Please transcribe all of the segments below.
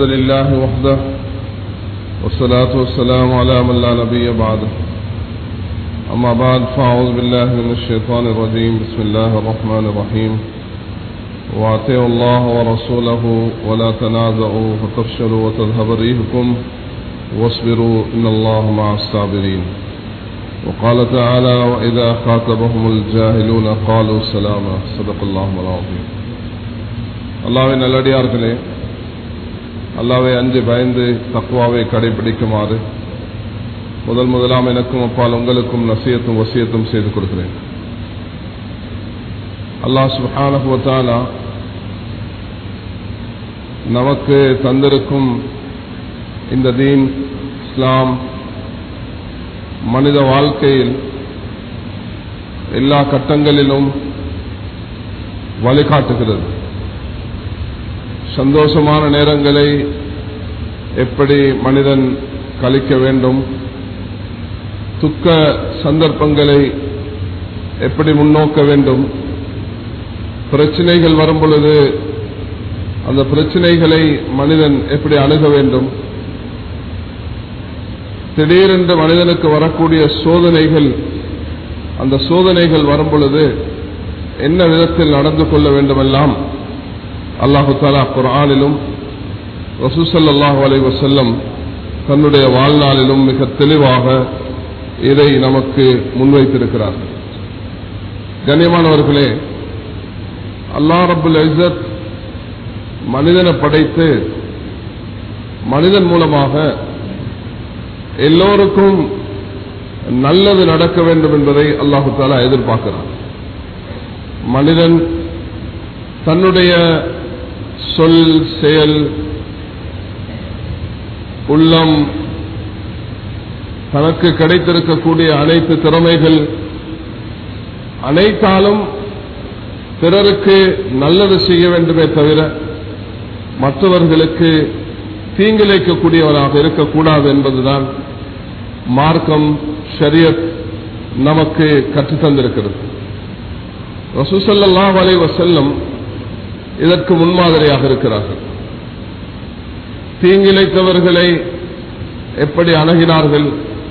لله وحده والصلاة والسلام على من لا نبي بعده أما بعد فأعوذ بالله من الشيطان الرجيم بسم الله الرحمن الرحيم وأطيعوا الله ورسوله ولا تنازعوا فتفشلوا وتذهب ريحكم واصبروا إن الله مع الصابرين وقال تعالى وإذا خاطبهم الجاهلون قالوا سلاما صدق الله العظيم அல்லாவின் நல்லடியார்களே அல்லாவை அஞ்சு பயந்து தக்குவாவை கடைபிடிக்குமாறு முதல் முதலாம் எனக்கும் அப்பால் உங்களுக்கும் நசியத்தும் வசியத்தும் செய்து கொடுக்கிறேன் அல்லாஹ் சுஹானகுவத்தாலா நமக்கு தந்திருக்கும் இந்த தீன் இஸ்லாம் மனித வாழ்க்கையில் எல்லா கட்டங்களிலும் வழிகாட்டுகிறது சந்தோஷமான நேரங்களை எப்படி மனிதன் கழிக்க வேண்டும் துக்க சந்தர்ப்பங்களை எப்படி முன்னோக்க வேண்டும் பிரச்சனைகள் வரும் பொழுது அந்த பிரச்சனைகளை மனிதன் எப்படி அணுக வேண்டும் திடீரென்று மனிதனுக்கு வரக்கூடிய சோதனைகள் அந்த சோதனைகள் வரும் பொழுது என்ன விதத்தில் நடந்து கொள்ள வேண்டுமெல்லாம் அல்லாஹு தாலா குரானிலும் ரசூசல்லாஹு அலை வசல்லம் தன்னுடைய வாழ்நாளிலும் மிக தெளிவாக இதை நமக்கு முன்வைத்திருக்கிறார் கண்ணியமானவர்களே அல்லா ரபுல் இசத் மனிதனை படைத்து மனிதன் மூலமாக எல்லோருக்கும் நல்லது நடக்க வேண்டும் என்பதை அல்லாஹு தாலா எதிர்பார்க்கிறார் மனிதன் தன்னுடைய சொல் செயல் உள்ளம் தனக்கு கிடைத்திருக்கக்கூடிய அனைத்து திறமைகள் அனைத்தாலும் பிறருக்கு நல்லது செய்ய வேண்டுமே தவிர மற்றவர்களுக்கு தீங்கிழைக்கக்கூடியவராக இருக்கக்கூடாது என்பதுதான் மார்க்கம் ஷரியத் நமக்கு கற்றுத்தந்திருக்கிறது ரசூசல்லா வலை வசல்லம் இதற்கு முன்மாதிரியாக இருக்கிறார்கள் தீங்கிழைத்தவர்களை எப்படி அணுகினார்கள்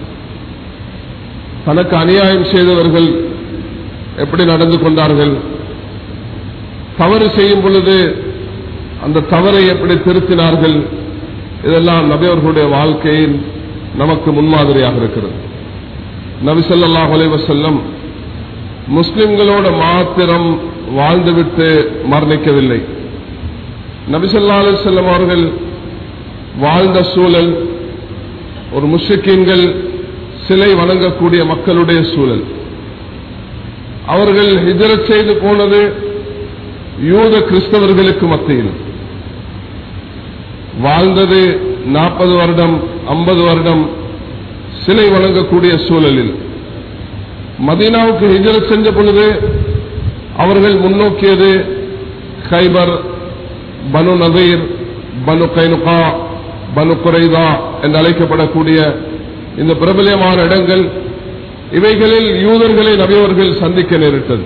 தனக்கு அநியாயம் செய்தவர்கள் எப்படி நடந்து கொண்டார்கள் தவறு செய்யும் பொழுது அந்த தவறை எப்படி திருத்தினார்கள் இதெல்லாம் நபியவர்களுடைய வாழ்க்கையில் நமக்கு முன்மாதிரியாக இருக்கிறது நபிசல்லா செல்லம் முஸ்லிம்களோட மாத்திரம் வாழ்ந்துவிட்டு மரணிக்கவில்லை நபிசல்லா செல்லம் அவர்கள் வாழ்ந்த சூழல் ஒரு முஷிக்கீன்கள் சிலை வணங்கக்கூடிய மக்களுடைய சூழல் அவர்கள் ஹிஜரத் செய்து போனது யூத கிறிஸ்தவர்களுக்கு மத்தியில் வாழ்ந்தது நாற்பது வருடம் ஐம்பது வருடம் சிலை வணங்கக்கூடிய சூழலில் மதீனாவுக்கு ஹிஜரத் செஞ்ச பொழுது அவர்கள் முன்னோக்கியது ஹைபர் பனு நதீர் பனு கைனுகா பனு குறைதா என்று அழைக்கப்படக்கூடிய இந்த பிரபலியமான இடங்கள் இவைகளில் யூதர்களை நபியவர்கள் சந்திக்க நேரிட்டது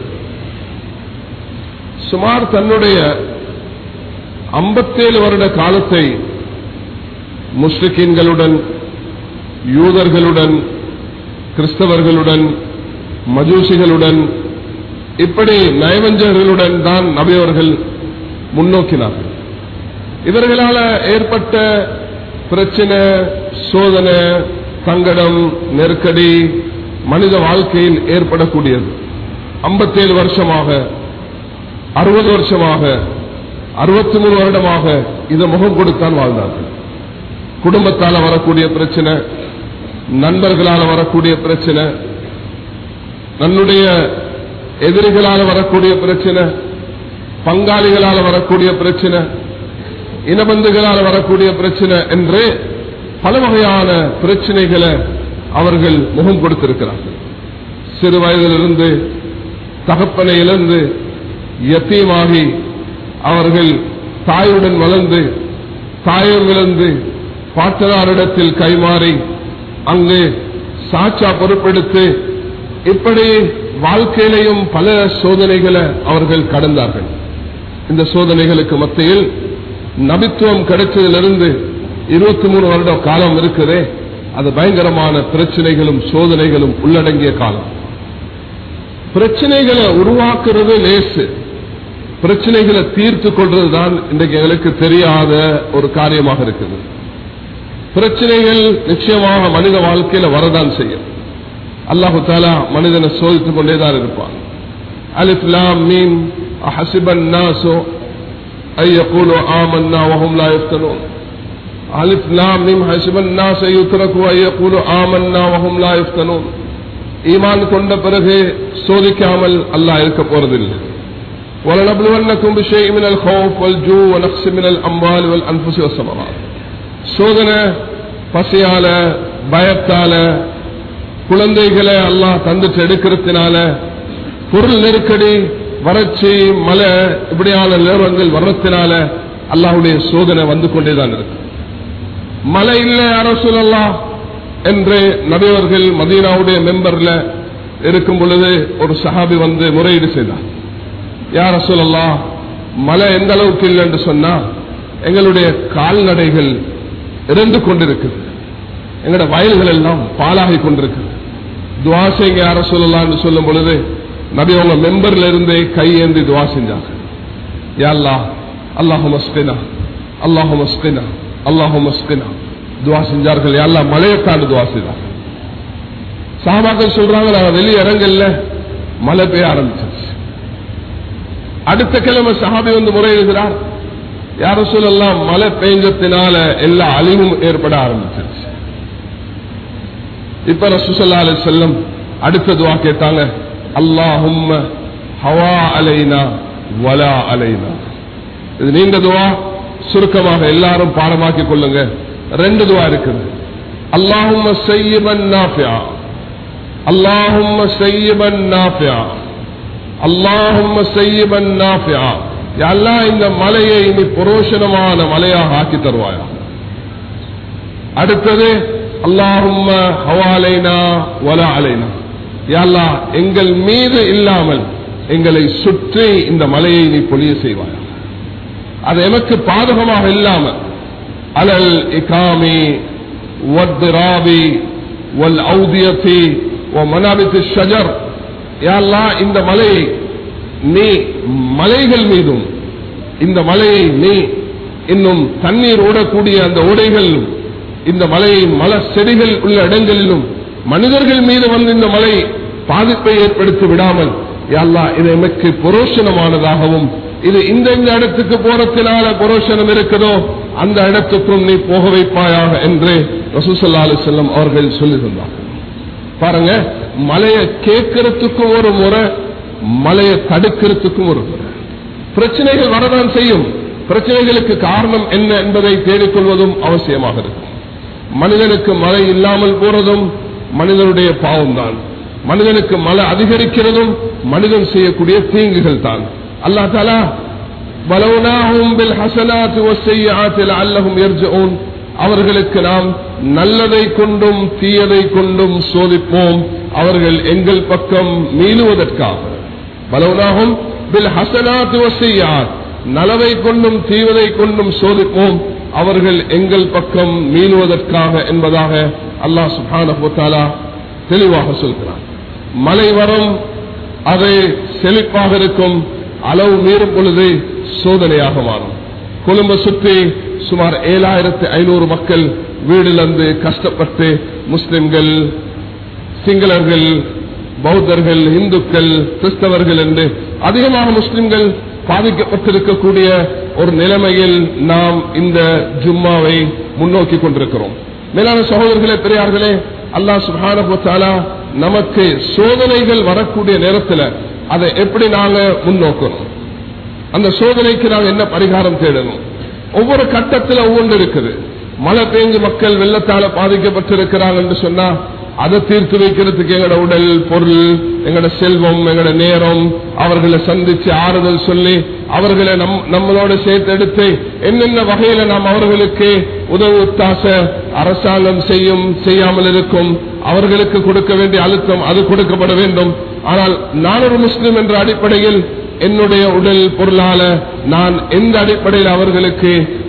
சுமார் தன்னுடைய ஐம்பத்தேழு வருட காலத்தை முஸ்லிக்கீன்களுடன் யூதர்களுடன் கிறிஸ்தவர்களுடன் மஜூசிகளுடன் இப்படி நயவஞ்சர்களுடன் தான் நபியவர்கள் முன்னோக்கினார்கள் இவர்களால் ஏற்பட்ட பிரச்சனை சோதனை சங்கடம் நெருக்கடி மனித வாழ்க்கையில் ஏற்படக்கூடியது ஐம்பத்தேழு வருஷமாக அறுபது வருஷமாக அறுபத்தி மூணு வருடமாக இதை முகம் கொடுத்தான் வாழ்ந்தார்கள் குடும்பத்தால் வரக்கூடிய பிரச்சனை நண்பர்களால் வரக்கூடிய பிரச்சனை தன்னுடைய எதிரிகளால் வரக்கூடிய பிரச்சனை பங்காளிகளால் வரக்கூடிய பிரச்சனை இனபந்துகளால் வரக்கூடிய பிரச்சனை என்று பல வகையான பிரச்சனைகளை அவர்கள் முகம் கொடுத்திருக்கிறார்கள் சிறு வயதிலிருந்து தகப்பனை இழந்து யத்தீமாகி அவர்கள் தாயுடன் வளர்ந்து தாயம் இழந்து பாட்டனாரிடத்தில் கைமாறி அங்கு சாட்சா பொறுப்பெடுத்து இப்படி வாழ்க்கையிலையும் பல சோதனைகளை அவர்கள் கடந்தார்கள் இந்த சோதனைகளுக்கு மத்தியில் நபித்துவம் கிடைச்சதிலிருந்து இருபத்தி மூணு வருட காலம் இருக்குதே அது பயங்கரமான பிரச்சனைகளும் சோதனைகளும் உள்ளடங்கிய காலம் பிரச்சனைகளை உருவாக்குறது லேசு பிரச்சனைகளை தீர்த்து கொள்றது தான் இன்றைக்கு எங்களுக்கு தெரியாத ஒரு காரியமாக இருக்குது பிரச்சனைகள் நிச்சயமாக மனித வாழ்க்கையில வரதான் செய்யும் அல்லாஹு தாலா மனிதனை சோதித்துக் கொண்டேதான் இருப்பான் அலிஃப் லாம் மீன் அஹசிபன் நாசோ أن يقولوا آمنا وهم لا يفتنون ألف لام ميم حسب الناس يتركوا أن يقولوا آمنا وهم لا يفتنون ஈமான் கொண்ட பிறகு சோதிக்காமல் அல்லாஹ் இருக்க போறதில்லை ولنبلونكم بشيء من الخوف والجوع ونقص من الأموال والأنفس والثمرات சோதனை பசியால பயத்தால குழந்தைகளை அல்லாஹ் தந்துட்டு எடுக்கிறதுனால பொருள் நெருக்கடி வறட்சி மழை இப்படியான நேரங்கள் வர்றதுனால அல்லாஹுடைய சோதனை வந்து கொண்டேதான் இருக்கு மழை இல்லை யாரோ சொல்லலாம் என்று நபியவர்கள் மதீனாவுடைய மெம்பர்ல இருக்கும் பொழுது ஒரு சஹாபி வந்து முறையீடு செய்தார் யார சொல்லலாம் மழை எந்த அளவுக்கு இல்லை என்று சொன்னா எங்களுடைய கால்நடைகள் இறந்து கொண்டிருக்குது எங்களுடைய வயல்கள் எல்லாம் பாலாகி கொண்டிருக்குது துவாசைங்க யார சொல்லலாம் என்று சொல்லும் பொழுது நபி அவங்க மெம்பர்ல இருந்தே கையேந்தி துவா செஞ்சாங்க யாழ்லா அல்லாஹு மஸ்கினா அல்லாஹு மஸ்கினா அல்லாஹு மஸ்கினா துவா செஞ்சார்கள் யாழ்லா மழையத்தாண்டு துவா செய்தார்கள் சாபாக்கள் சொல்றாங்க நாங்க வெளியே இறங்கல்ல மழை பெய்ய ஆரம்பிச்சிருச்சு அடுத்த கிழமை சஹாபி வந்து முறையிடுகிறார் யாரும் சொல்லலாம் மழை பெய்ஞ்சத்தினால எல்லா அழிவும் ஏற்பட ஆரம்பிச்சிருச்சு இப்ப ரசூசல்லா அலி செல்லம் அடுத்த துவா கேட்டாங்க அல்லாஹும் ஹவா அலைனா வலா அலைனா இது நீண்ட துவா சுருக்கமாக எல்லாரும் பாடமாக்கி கொள்ளுங்க ரெண்டு துவா இருக்குது அல்லாஹும் செய்யமன் நாஃபியா அல்லாஹும் செய்யமன் நாஃபியா அல்லாஹும் செய்யமன் நாஃபியா எல்லாம் இந்த மலையை இனி புரோஷனமான மலையாக ஆக்கி தருவாயா அடுத்தது அல்லாஹும் ஹவாலைனா வலா அலைனா யாழ்லா எங்கள் மீது இல்லாமல் எங்களை சுற்றி இந்த மலையை நீ பொழிய செய்வாயா அது எமக்கு பாதகமாக இல்லாமல் அலல் இகாமி வத்ராபி வல் ஔதியத்தி ஓ மனாபித்து ஷஜர் யாழ்லா இந்த மலையை நீ மலைகள் மீதும் இந்த மலையை நீ இன்னும் தண்ணீர் ஓடக்கூடிய அந்த ஓடைகளிலும் இந்த மலையை மல செடிகள் உள்ள இடங்களிலும் மனிதர்கள் மீது வந்து இந்த மலை பாதிப்பை ஏற்படுத்தி விடாமல் யாழ்லா இது எமக்கு புரோஷனமானதாகவும் இது இந்த இந்த இடத்துக்கு போறத்தினால புரோஷனம் இருக்குதோ அந்த இடத்துக்கும் நீ போக வைப்பாயாக என்று ரசூசல்லா அலி செல்லம் அவர்கள் சொல்லியிருந்தார்கள் பாருங்க மலையை கேட்கறதுக்கும் ஒரு முறை மலையை தடுக்கிறதுக்கும் ஒரு முறை பிரச்சனைகள் வரதான் செய்யும் பிரச்சனைகளுக்கு காரணம் என்ன என்பதை தேடிக்கொள்வதும் அவசியமாக இருக்கும் மனிதனுக்கு மழை இல்லாமல் போறதும் மனிதனுடைய பாவம் தான் மனிதனுக்கு மழை அதிகரிக்கிறதும் மனிதன் செய்யக்கூடிய தீங்குகள் தான் அல்லா தாலா அவர்களுக்கு நாம் நல்லதை கொண்டும் தீயதை கொண்டும் சோதிப்போம் அவர்கள் எங்கள் பக்கம் மீளுவதற்காக பலவனாகும் பில் ஹசனாத் வசையாத் நலவை கொண்டும் தீவதை கொண்டும் சோதிப்போம் அவர்கள் எங்கள் பக்கம் மீளுவதற்காக என்பதாக அல்லாஹ் சுஹானா தெளிவாக சொல்கிறார் மலை வரும் அது செழிப்பாக இருக்கும் அளவு மீறும் பொழுது சோதனையாக மாறும் கொழும்பை சுற்றி சுமார் ஏழாயிரத்தி ஐநூறு மக்கள் வீடிலிருந்து கஷ்டப்பட்டு முஸ்லிம்கள் சிங்களர்கள் பௌத்தர்கள் இந்துக்கள் கிறிஸ்தவர்கள் என்று அதிகமாக முஸ்லிம்கள் பாதிக்கப்பட்டிருக்கக்கூடிய ஒரு நிலைமையில் நாம் இந்த ஜும்மாவை முன்னோக்கி கொண்டிருக்கிறோம் மேலான சகோதரர்களே பெரியார்களே அல்லாஹ் சுபானா நமக்கு சோதனைகள் வரக்கூடிய நேரத்தில் அதை எப்படி நாங்க முன்னோக்கணும் அந்த சோதனைக்கு நாங்க என்ன பரிகாரம் தேடணும் ஒவ்வொரு கட்டத்தில் ஒவ்வொன்று இருக்குது மழை பெஞ்சு மக்கள் வெள்ளத்தால பாதிக்கப்பட்டிருக்கிறாங்க என்று சொன்னா அதை தீர்த்து வைக்கிறதுக்கு எங்களோட உடல் பொருள் எங்களோட செல்வம் எங்களோட நேரம் அவர்களை சந்திச்சு ஆறுதல் சொல்லி அவர்களை நம் நம்மளோட சேர்த்து எடுத்து என்னென்ன வகையில நாம் அவர்களுக்கு உதவு ஒத்தாச அரசாங்கம் செய்யும் செய்யாமல் இருக்கும் அவர்களுக்கு கொடுக்க வேண்டிய அழுத்தம் அது கொடுக்கப்பட வேண்டும் ஆனால் நான் ஒரு முஸ்லிம் என்ற அடிப்படையில் என்னுடைய உடல் பொருளால நான் எந்த அடிப்படையில் அவர்களுக்கு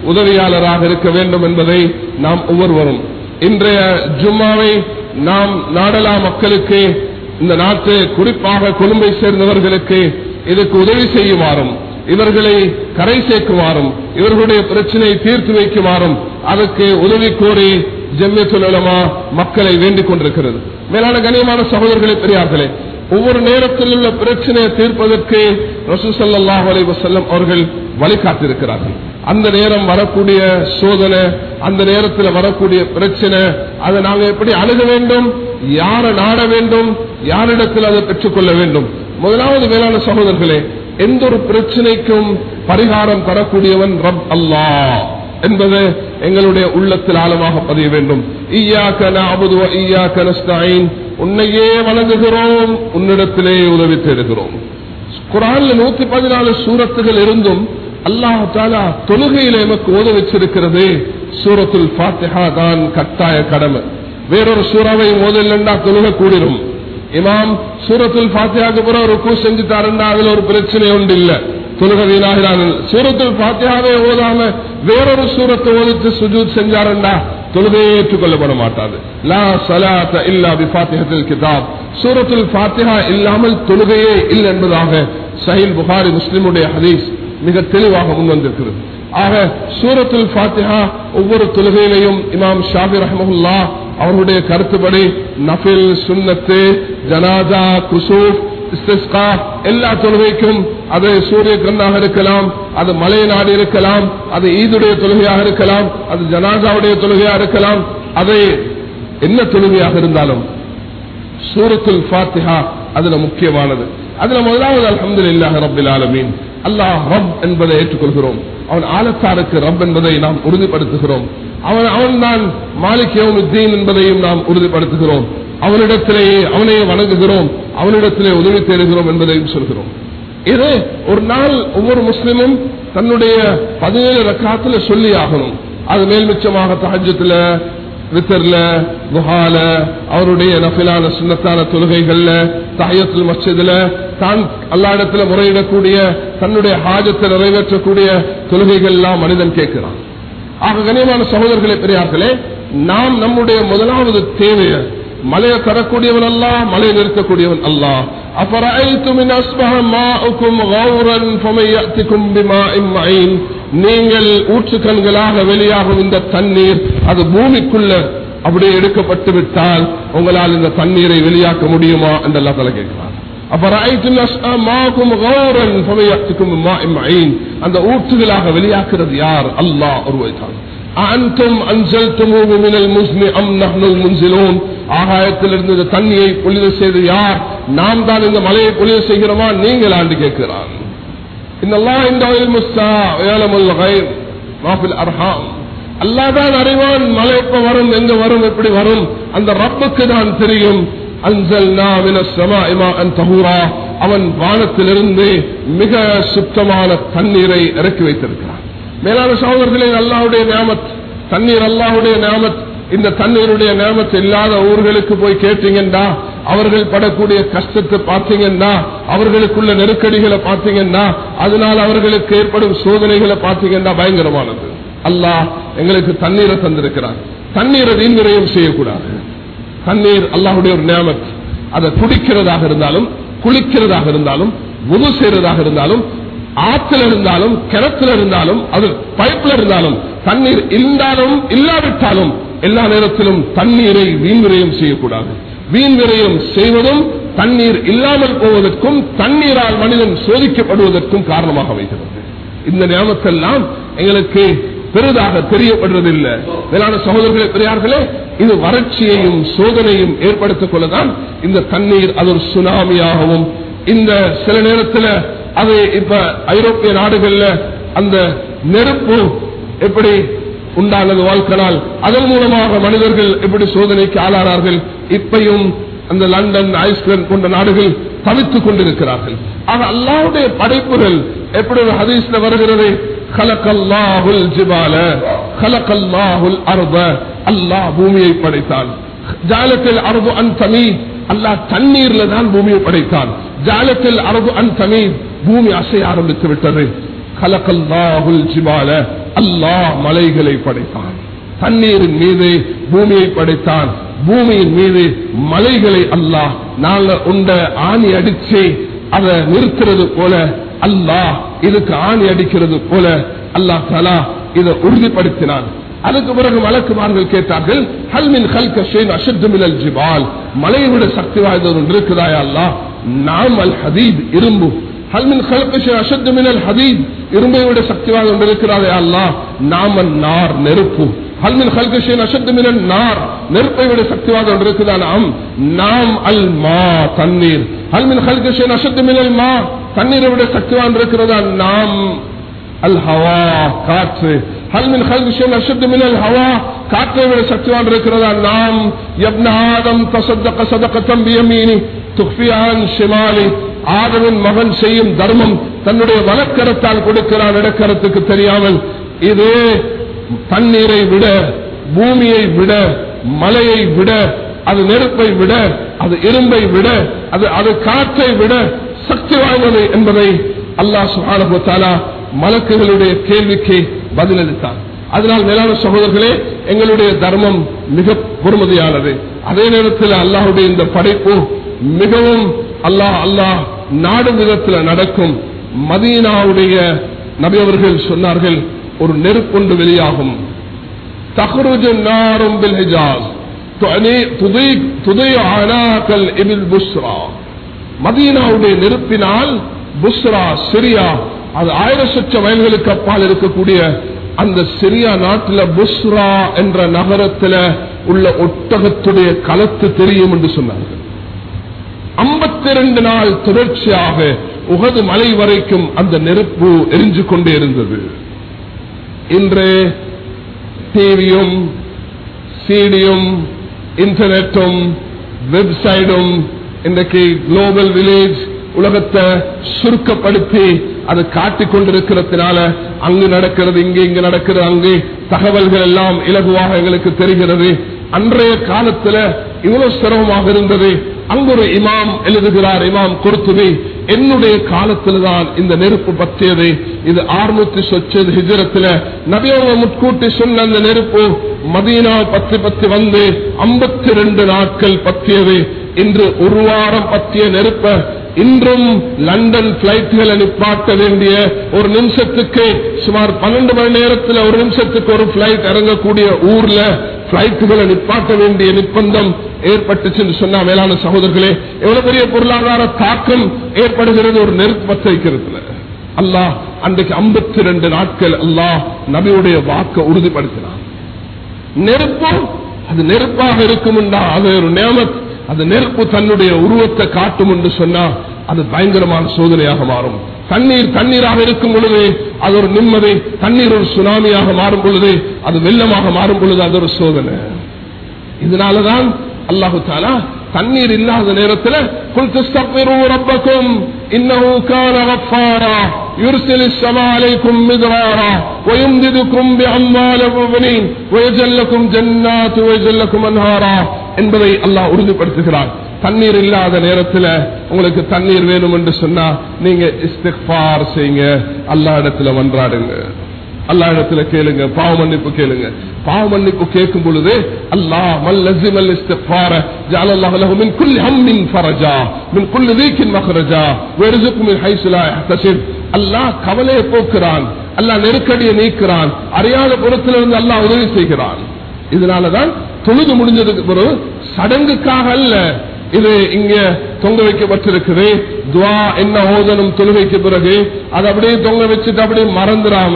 உதவியாளராக இருக்க வேண்டும் என்பதை நாம் ஒவ்வொருவரும் இன்றைய ஜும்மாவை நாம் நாடலா மக்களுக்கு இந்த நாட்டு குறிப்பாக கொழும்பை சேர்ந்தவர்களுக்கு இதுக்கு உதவி செய்யுமாறும் இவர்களை கரை சேர்க்குமாறும் இவர்களுடைய பிரச்சனையை தீர்த்து வைக்குமாறும் அதற்கு உதவி கோரி ஜெம்யத்துலமா மக்களை வேண்டிக் கொண்டிருக்கிறது மேலான கண்ணியமான சகோதரர்களை பெரியார்களே ஒவ்வொரு நேரத்தில் உள்ள பிரச்சனையை தீர்ப்பதற்கு ரசூசல்லாஹ் அலை வசல்லம் அவர்கள் வழிகாட்டிருக்கிறார்கள் அந்த நேரம் வரக்கூடிய சோதனை அந்த நேரத்தில் வரக்கூடிய பிரச்சனை அதை நாங்க எப்படி அணுக வேண்டும் யாரை நாட வேண்டும் யாரிடத்தில் அதை பெற்றுக்கொள்ள வேண்டும் முதலாவது மேலான சகோதரர்களே எந்த ஒரு பிரச்சனைக்கும் பரிகாரம் தரக்கூடியவன் ரப் அல்லாஹ் என்பது எங்களுடைய உள்ளத்தில் ஆழமாக பதிய வேண்டும் ஈயாக்க நஅபுது வ ஈயாக்க நஸ்தஈன் உன்னையே வணங்குகிறோம் உன்னிடத்திலே உதவி தேடுகிறோம் குரான்ல நூத்தி பதினாலு சூரத்துகள் இருந்தும் அல்லாஹ் தாலா தொழுகையில எமக்கு ஓத வச்சிருக்கிறது சூரத்துல் ஃபாத்திஹா தான் கட்டாய கடமை வேறொரு சூறாவை ஓதலண்டா தொழுகை கூடிரும் இமாம் சூரத்துல் ஃபாத்தியாக்கு பிறகு ருக்கு செஞ்சுட்டாருன்னா அதுல ஒரு பிரச்சனை ஒன்று இல்ல தொழுக வீணாகிறார்கள் சூரத்துல் ஃபாத்தியாவே ஓதாம வேறொரு சூரத்தை ஓதித்து சுஜூத் செஞ்சாருண்டா தொழுகையே ஏற்றுக்கொள்ளப்பட மாட்டாது லா சலாத்த இல்லா பி ஃபாத்திஹத்தில் கிதாப் சூரத்துல் ஃபாத்திஹா இல்லாமல் தொழுகையே இல்லை என்பதாக சஹீல் புகாரி முஸ்லிமுடைய ஹதீஸ் மிக தெளிவாக முன்வந்திருக்கிறது ஆக சூரத்துல் ஃபாத்திஹா ஒவ்வொரு தொழுகையிலையும் இமாம் ஷாபி ரஹமுல்லா அவருடைய கருத்துப்படி நஃபில் சுன்னத்து ஜனாதா குசூப் இஸ்திஸ்கா எல்லா தொழுகைக்கும் அது சூரிய கண்ணாக இருக்கலாம் அது மலை நாடு இருக்கலாம் அது ஈதுடைய தொழுகையாக இருக்கலாம் அது ஜனாதாவுடைய தொழுகையாக இருக்கலாம் அது என்ன தொழுகையாக இருந்தாலும் சூரத்துல் ஃபாத்திஹா அதுல முக்கியமானது அதுல முதலாவது அல்ஹம்துலில்லாஹ் ரப்பில் ஆலமீன் அல்லாஹ் ரப் என்பதை ஏற்றுக்கொள்கிறோம் அவன் ஆலத்தாருக்கு ரப் என்பதை நாம் உறுதிப்படுத்துகிறோம் அவன் அவன் தான் மாலிக்யவுமுத்தீன் என்பதையும் நாம் உறுதிப்படுத்துகிறோம் அவனிடத்திலேயே அவனையே வணங்குகிறோம் அவனிடத்திலே உதவி தேடுகிறோம் என்பதையும் சொல்கிறோம் இது ஒரு நாள் ஒவ்வொரு முஸ்லிமும் தன்னுடைய பதினேழு ரக்காத்துல சொல்லி ஆகணும் அது மேல் மிச்சமாக தஹஜத்துல வித்தர்ல குஹால அவருடைய நஃபிலான சுண்ணத்தான தொழுகைகள்ல தாயத்துல் மஸ்ஜிதுல தான் அல்லா இடத்துல முறையிடக்கூடிய தன்னுடைய ஹாஜத்தை நிறைவேற்றக்கூடிய தொழுகைகள் எல்லாம் மனிதன் கேட்கிறான் ஆக கனியமான சகோதரர்களே பெரியார்களே நாம் நம்முடைய முதலாவது தேவையை மலையை தரக்கூடியவன் அல்ல மலையை நிறுத்தக்கூடியவன் அல்ல அபரைத்துமின் நீங்கள் ஊற்றுக்கண்களாக வெளியாகும் இந்த தண்ணீர் அது பூமிக்குள்ள அப்படியே எடுக்கப்பட்டு விட்டால் உங்களால் இந்த தண்ணீரை வெளியாக்க முடியுமா என்று அல்லா தலை கேட்கிறார் அந்த ஊற்றுகளாக வெளியாக்குறது யார் அல்லாஹ் ஒருவைதான் அன்றும் அன்சல்துமூஹு மினல் முஸ்மி அம் நஹ்னுல் முன்சிலூன் ஆகாயத்திலிருந்து இந்த தண்ணியை பொழிவு செய்து யார் நாம் தான் இந்த மலையை பொழிவு செய்கிறோமா நீங்கள் ஆண்டு கேட்கிறான் இன்னல்லாஹ் இந்த முஸ்தா ஏலமுல் கைர் மாஃபில் அர்ஹாம் அல்லாஹ் தான் அறிவான் மலை எப்ப வரும் எங்க வரும் எப்படி வரும் அந்த ரப்புக்கு தான் தெரியும் அன்சல்னா மினஸ் ஸமாஇ மாஅன் தஹூரா அவன் வானத்திலிருந்து மிக சுத்தமான தண்ணீரை இறக்கி வைத்திருக்கிறான் மேலான சகோதரர்களே அல்லாஹுடைய நியாமத் தண்ணீர் அல்லாஹுடைய நியாமத் இந்த தண்ணீருடைய நியமத்து இல்லாத ஊர்களுக்கு போய் கேட்டீங்கன்னா அவர்கள் படக்கூடிய கஷ்டத்தை பார்த்தீங்கன்னா அவர்களுக்குள்ள நெருக்கடிகளை பார்த்தீங்கன்னா அதனால் அவர்களுக்கு ஏற்படும் சோதனைகளை பார்த்தீங்கன்னா பயங்கரமானது அல்லாஹ் எங்களுக்கு தண்ணீரை தந்திருக்கிறார் தண்ணீரை வீண் விரயம் செய்யக்கூடாது தண்ணீர் அல்லாஹுடைய ஒரு நியமத் அதை குடிக்கிறதாக இருந்தாலும் குளிக்கிறதாக இருந்தாலும் முது செய்யறதாக இருந்தாலும் ஆற்றுல இருந்தாலும் கிணத்துல இருந்தாலும் அது பைப்ல இருந்தாலும் தண்ணீர் இருந்தாலும் இல்லாவிட்டாலும் எல்லா நேரத்திலும் தண்ணீரை வீண் விரயம் செய்யக்கூடாது வீண் விரயம் செய்வதும் தண்ணீர் இல்லாமல் போவதற்கும் தண்ணீரால் மனிதன் சோதிக்கப்படுவதற்கும் காரணமாக வைக்கிறது இந்த நியமத்தெல்லாம் எங்களுக்கு பெரிதாக தெரியப்படுறதில்லை மேலான சகோதரர்களே பெரியார்களே இது வறட்சியையும் சோதனையும் ஏற்படுத்திக் கொள்ளதான் இந்த தண்ணீர் அது ஒரு சுனாமியாகவும் இந்த சில நேரத்தில் அது இப்ப ஐரோப்பிய நாடுகள்ல அந்த நெருப்பு எப்படி உண்டானது வாழ்க்கனால் அதன் மூலமாக மனிதர்கள் எப்படி சோதனைக்கு ஆளானார்கள் இப்பையும் அந்த லண்டன் ஐஸ்லாந்து போன்ற நாடுகள் தவித்துக் கொண்டிருக்கிறார்கள் ஆக அல்லாவுடைய படைப்புகள் எப்படி ஒரு ஹதீஸ்ல வருகிறது கலக்கல்லாஹுல் ஜிபால கலக்கல்லாஹுல் அர்ப அல்லாஹ் பூமியை படைத்தான் ஜாலத்தில் அரபு அன் தமி அல்லாஹ் தண்ணீர்ல தான் பூமியை படைத்தான் ஜாலத்தில் அரபு அன் தமி பூமி அசைய ஆரம்பித்து விட்டது கலக்கல்லாஹுல் ஜிபால அல்லாஹ் மலைகளை படைத்தான் தண்ணீரின் மீது பூமியை படைத்தான் பூமியின் மீது மலைகளை அல்லாஹ் நாங்க உண்ட ஆணி அடிச்சு அதை நிறுத்துறது போல அல்லாஹ் இதுக்கு ஆணி அடிக்கிறது போல அல்லாஹ் தலா இதை உறுதிப்படுத்தினான் அதுக்கு பிறகு மலக்குமார்கள் கேட்டார்கள் ஹல்மின் ஹல்க ஷேன் அஷத்து மினல் ஜிபால் மலையை விட சக்தி வாய்ந்தது ஒன்று இருக்குதாயா அல்லாஹ் நாம் அல் ஹதீத் இரும்பு ஹல்மின் ஹல்க ஷேன் அஷத்து மினல் ஹதீத் இரும்பை விட சக்தி வாய்ந்த ஒன்று இருக்கிறாரே அல்லாஹ் நாம நார் நெருப்பு ஹல்மின் ஹல்க ஷேன் அஷத்து மினல் நார் நெருப்பை விட சக்தி வாய்ந்த ஒன்று இருக்குதானாம் நாம் அல் மா தண்ணீர் ஹல்மின் ஹல்க ஷேன் அஷத்து மினல் மா தண்ணீரை விட சக்தி வாய்ந்து இருக்கிறதா நாம் அல் ஹவா காற்று ஹல் மின் ஹல் விஷயம் அஷத்து மினல் ஹவா காற்றை விட சக்திவான் இருக்கிறதா நாம் யப்ன ஆதம் தசத்தக சதக தம்பியமீனி துஃபியான் ஷிமாலி ஆதமின் மகன் செய்யும் தர்மம் தன்னுடைய வலக்கரத்தால் கொடுக்கிறான் இடக்கரத்துக்கு தெரியாமல் இது தண்ணீரை விட பூமியை விட மலையை விட அது நெருப்பை விட அது இரும்பை விட அது அது காற்றை விட சக்தி வாய்ந்தது என்பதை அல்லாஹ் சுஹானஹு தஆலா மலக்குகளுடைய கேள்விக்கு பதிலளித்தார் அதனால் மேலான சகோதரர்களே எங்களுடைய தர்மம் மிக பொறுமதியானது அதே நேரத்தில் அல்லாஹுடைய இந்த படைப்பு மிகவும் அல்லாஹ் அல்லாஹ் நாடும் விதத்தில் நடக்கும் மதீனாவுடைய நபி அவர்கள் சொன்னார்கள் ஒரு நெருப்பொண்டு வெளியாகும் தஹ்ருஜு நாரும் பில் ஹிஜாஸ் துதை ஆனாக்கல் இபில் புஸ்ரா மதீனாவுடைய நெருப்பினால் புஸ்ரா சிரியா அது ஆயிரம் சொச்ச வயல்களுக்கு அப்பால் இருக்கக்கூடிய அந்த சிரியா நாட்டில் புஸ்ரா என்ற நகரத்தில் உள்ள ஒட்டகத்துடைய களத்து தெரியும் என்று சொன்னார்கள் ஐம்பத்தி ரெண்டு நாள் தொடர்ச்சியாக உகது மலை வரைக்கும் அந்த நெருப்பு எரிஞ்சு கொண்டே இருந்தது இன்று டிவியும் சீடியும் இன்டர்நெட்டும் வெப்சைடும் இன்றைக்கு குளோபல் வில்லேஜ் உலகத்தை சுருக்கப்படுத்தி அது காட்டிக் கொண்டிருக்கிறதுனால அங்கு நடக்கிறது இங்கே இங்கு நடக்கிறது அங்கே தகவல்கள் எல்லாம் இலகுவாக எங்களுக்கு தெரிகிறது அன்றைய காலத்துல இவ்வளவு சிரமமாக இருந்தது அங்கு ஒரு இமாம் எழுதுகிறார் இமாம் குர்த்துவி என்னுடைய காலத்தில் தான் இந்த நெருப்பு பற்றியது இது ஆறுநூத்தி சொச்சது ஹிஜரத்துல நபியவங்க முட்கூட்டி சொன்ன அந்த நெருப்பு மதீனா பத்தி பத்தி வந்து ஐம்பத்தி ரெண்டு நாட்கள் பற்றியது இன்று ஒரு வாரம் பற்றிய நெருப்ப இன்றும் லண்டன் பிளைட்டுகளை நிப்பாட்ட வேண்டிய ஒரு நிமிஷத்துக்கு சுமார் பன்னெண்டு மணி நேரத்தில் ஒரு நிமிஷத்துக்கு ஒரு பிளைட் இறங்கக்கூடிய ஊர்ல பிளைட்டுகளை நிப்பாட்ட வேண்டிய நிர்பந்தம் ஏற்பட்டுச்சு சொன்னா மேலான சகோதரர்களே எவ்வளவு பெரிய பொருளாதார தாக்கம் ஏற்படுகிறது ஒரு நெருப்பு பற்ற வைக்கிறதுல அல்லாஹ் அன்றைக்கு ஐம்பத்தி ரெண்டு நாட்கள் அல்லாஹ் நபியுடைய வாக்க உறுதிப்படுத்தினார் நெருப்பு அது நெருப்பாக இருக்கும் அது ஒரு நியமத் அது நெருப்பு தன்னுடைய உருவத்தை காட்டும் என்று சொன்னா அது பயங்கரமான சோதனையாக மாறும் தண்ணீர் தண்ணீராக இருக்கும் பொழுது அது ஒரு நிம்மதி தண்ணீர் ஒரு சுனாமியாக மாறும் பொழுது அது வெள்ளமாக மாறும் பொழுது அது ஒரு சோதனை இதனாலதான் அல்லாஹு தாலா தண்ணீர் இல்லாத நேரத்தில் قل تستغفروا ربكم انه كان غفارا يرسل السماء عليكم مدرارا ويمددكم باموال وبنين ويجعل لكم جنات ويجعل لكم انهارا என்பதை அல்லாஹ் உறுதிப்படுத்துகிறார் தண்ணீர் இல்லாத நேரத்தில் உங்களுக்கு தண்ணீர் வேணும் என்று சொன்னா நீங்க இஸ்திக்பார் செய்யுங்க அல்லா இடத்துல மன்றாடுங்க அல்லா இடத்துல கேளுங்க பாவ மன்னிப்பு கேளுங்க பாவ மன்னிப்பு கேட்கும் பொழுது அல்லாஹ் மல்லசிமல் இஸ்திக்பார ஜஅல அல்லாஹ் லஹு மின் குல்லி ஹம்மின் ஃபரஜா மின் குல்லி தீக்கின் மக்ரஜா வயர்சுக்கு மின் ஹைஸு லா யஹ்தசிப் அல்லாஹ் கவலையை போக்குறான் அல்லாஹ் நெருக்கடியை நீக்கிறான் அறியாத புறத்திலிருந்து அல்லாஹ் உதவி செய்கிறான் இதனாலதான் தொழுது முடிஞ்சதுக்கு பிறகு சடங்குக்காக அல்ல இது இங்க தொங்க வைக்கப்பட்டிருக்குது துவா என்ன ஓதனும் தொழுகைக்கு பிறகு அதை அப்படியே தொங்க வச்சுட்டு அப்படியே மறந்துடாம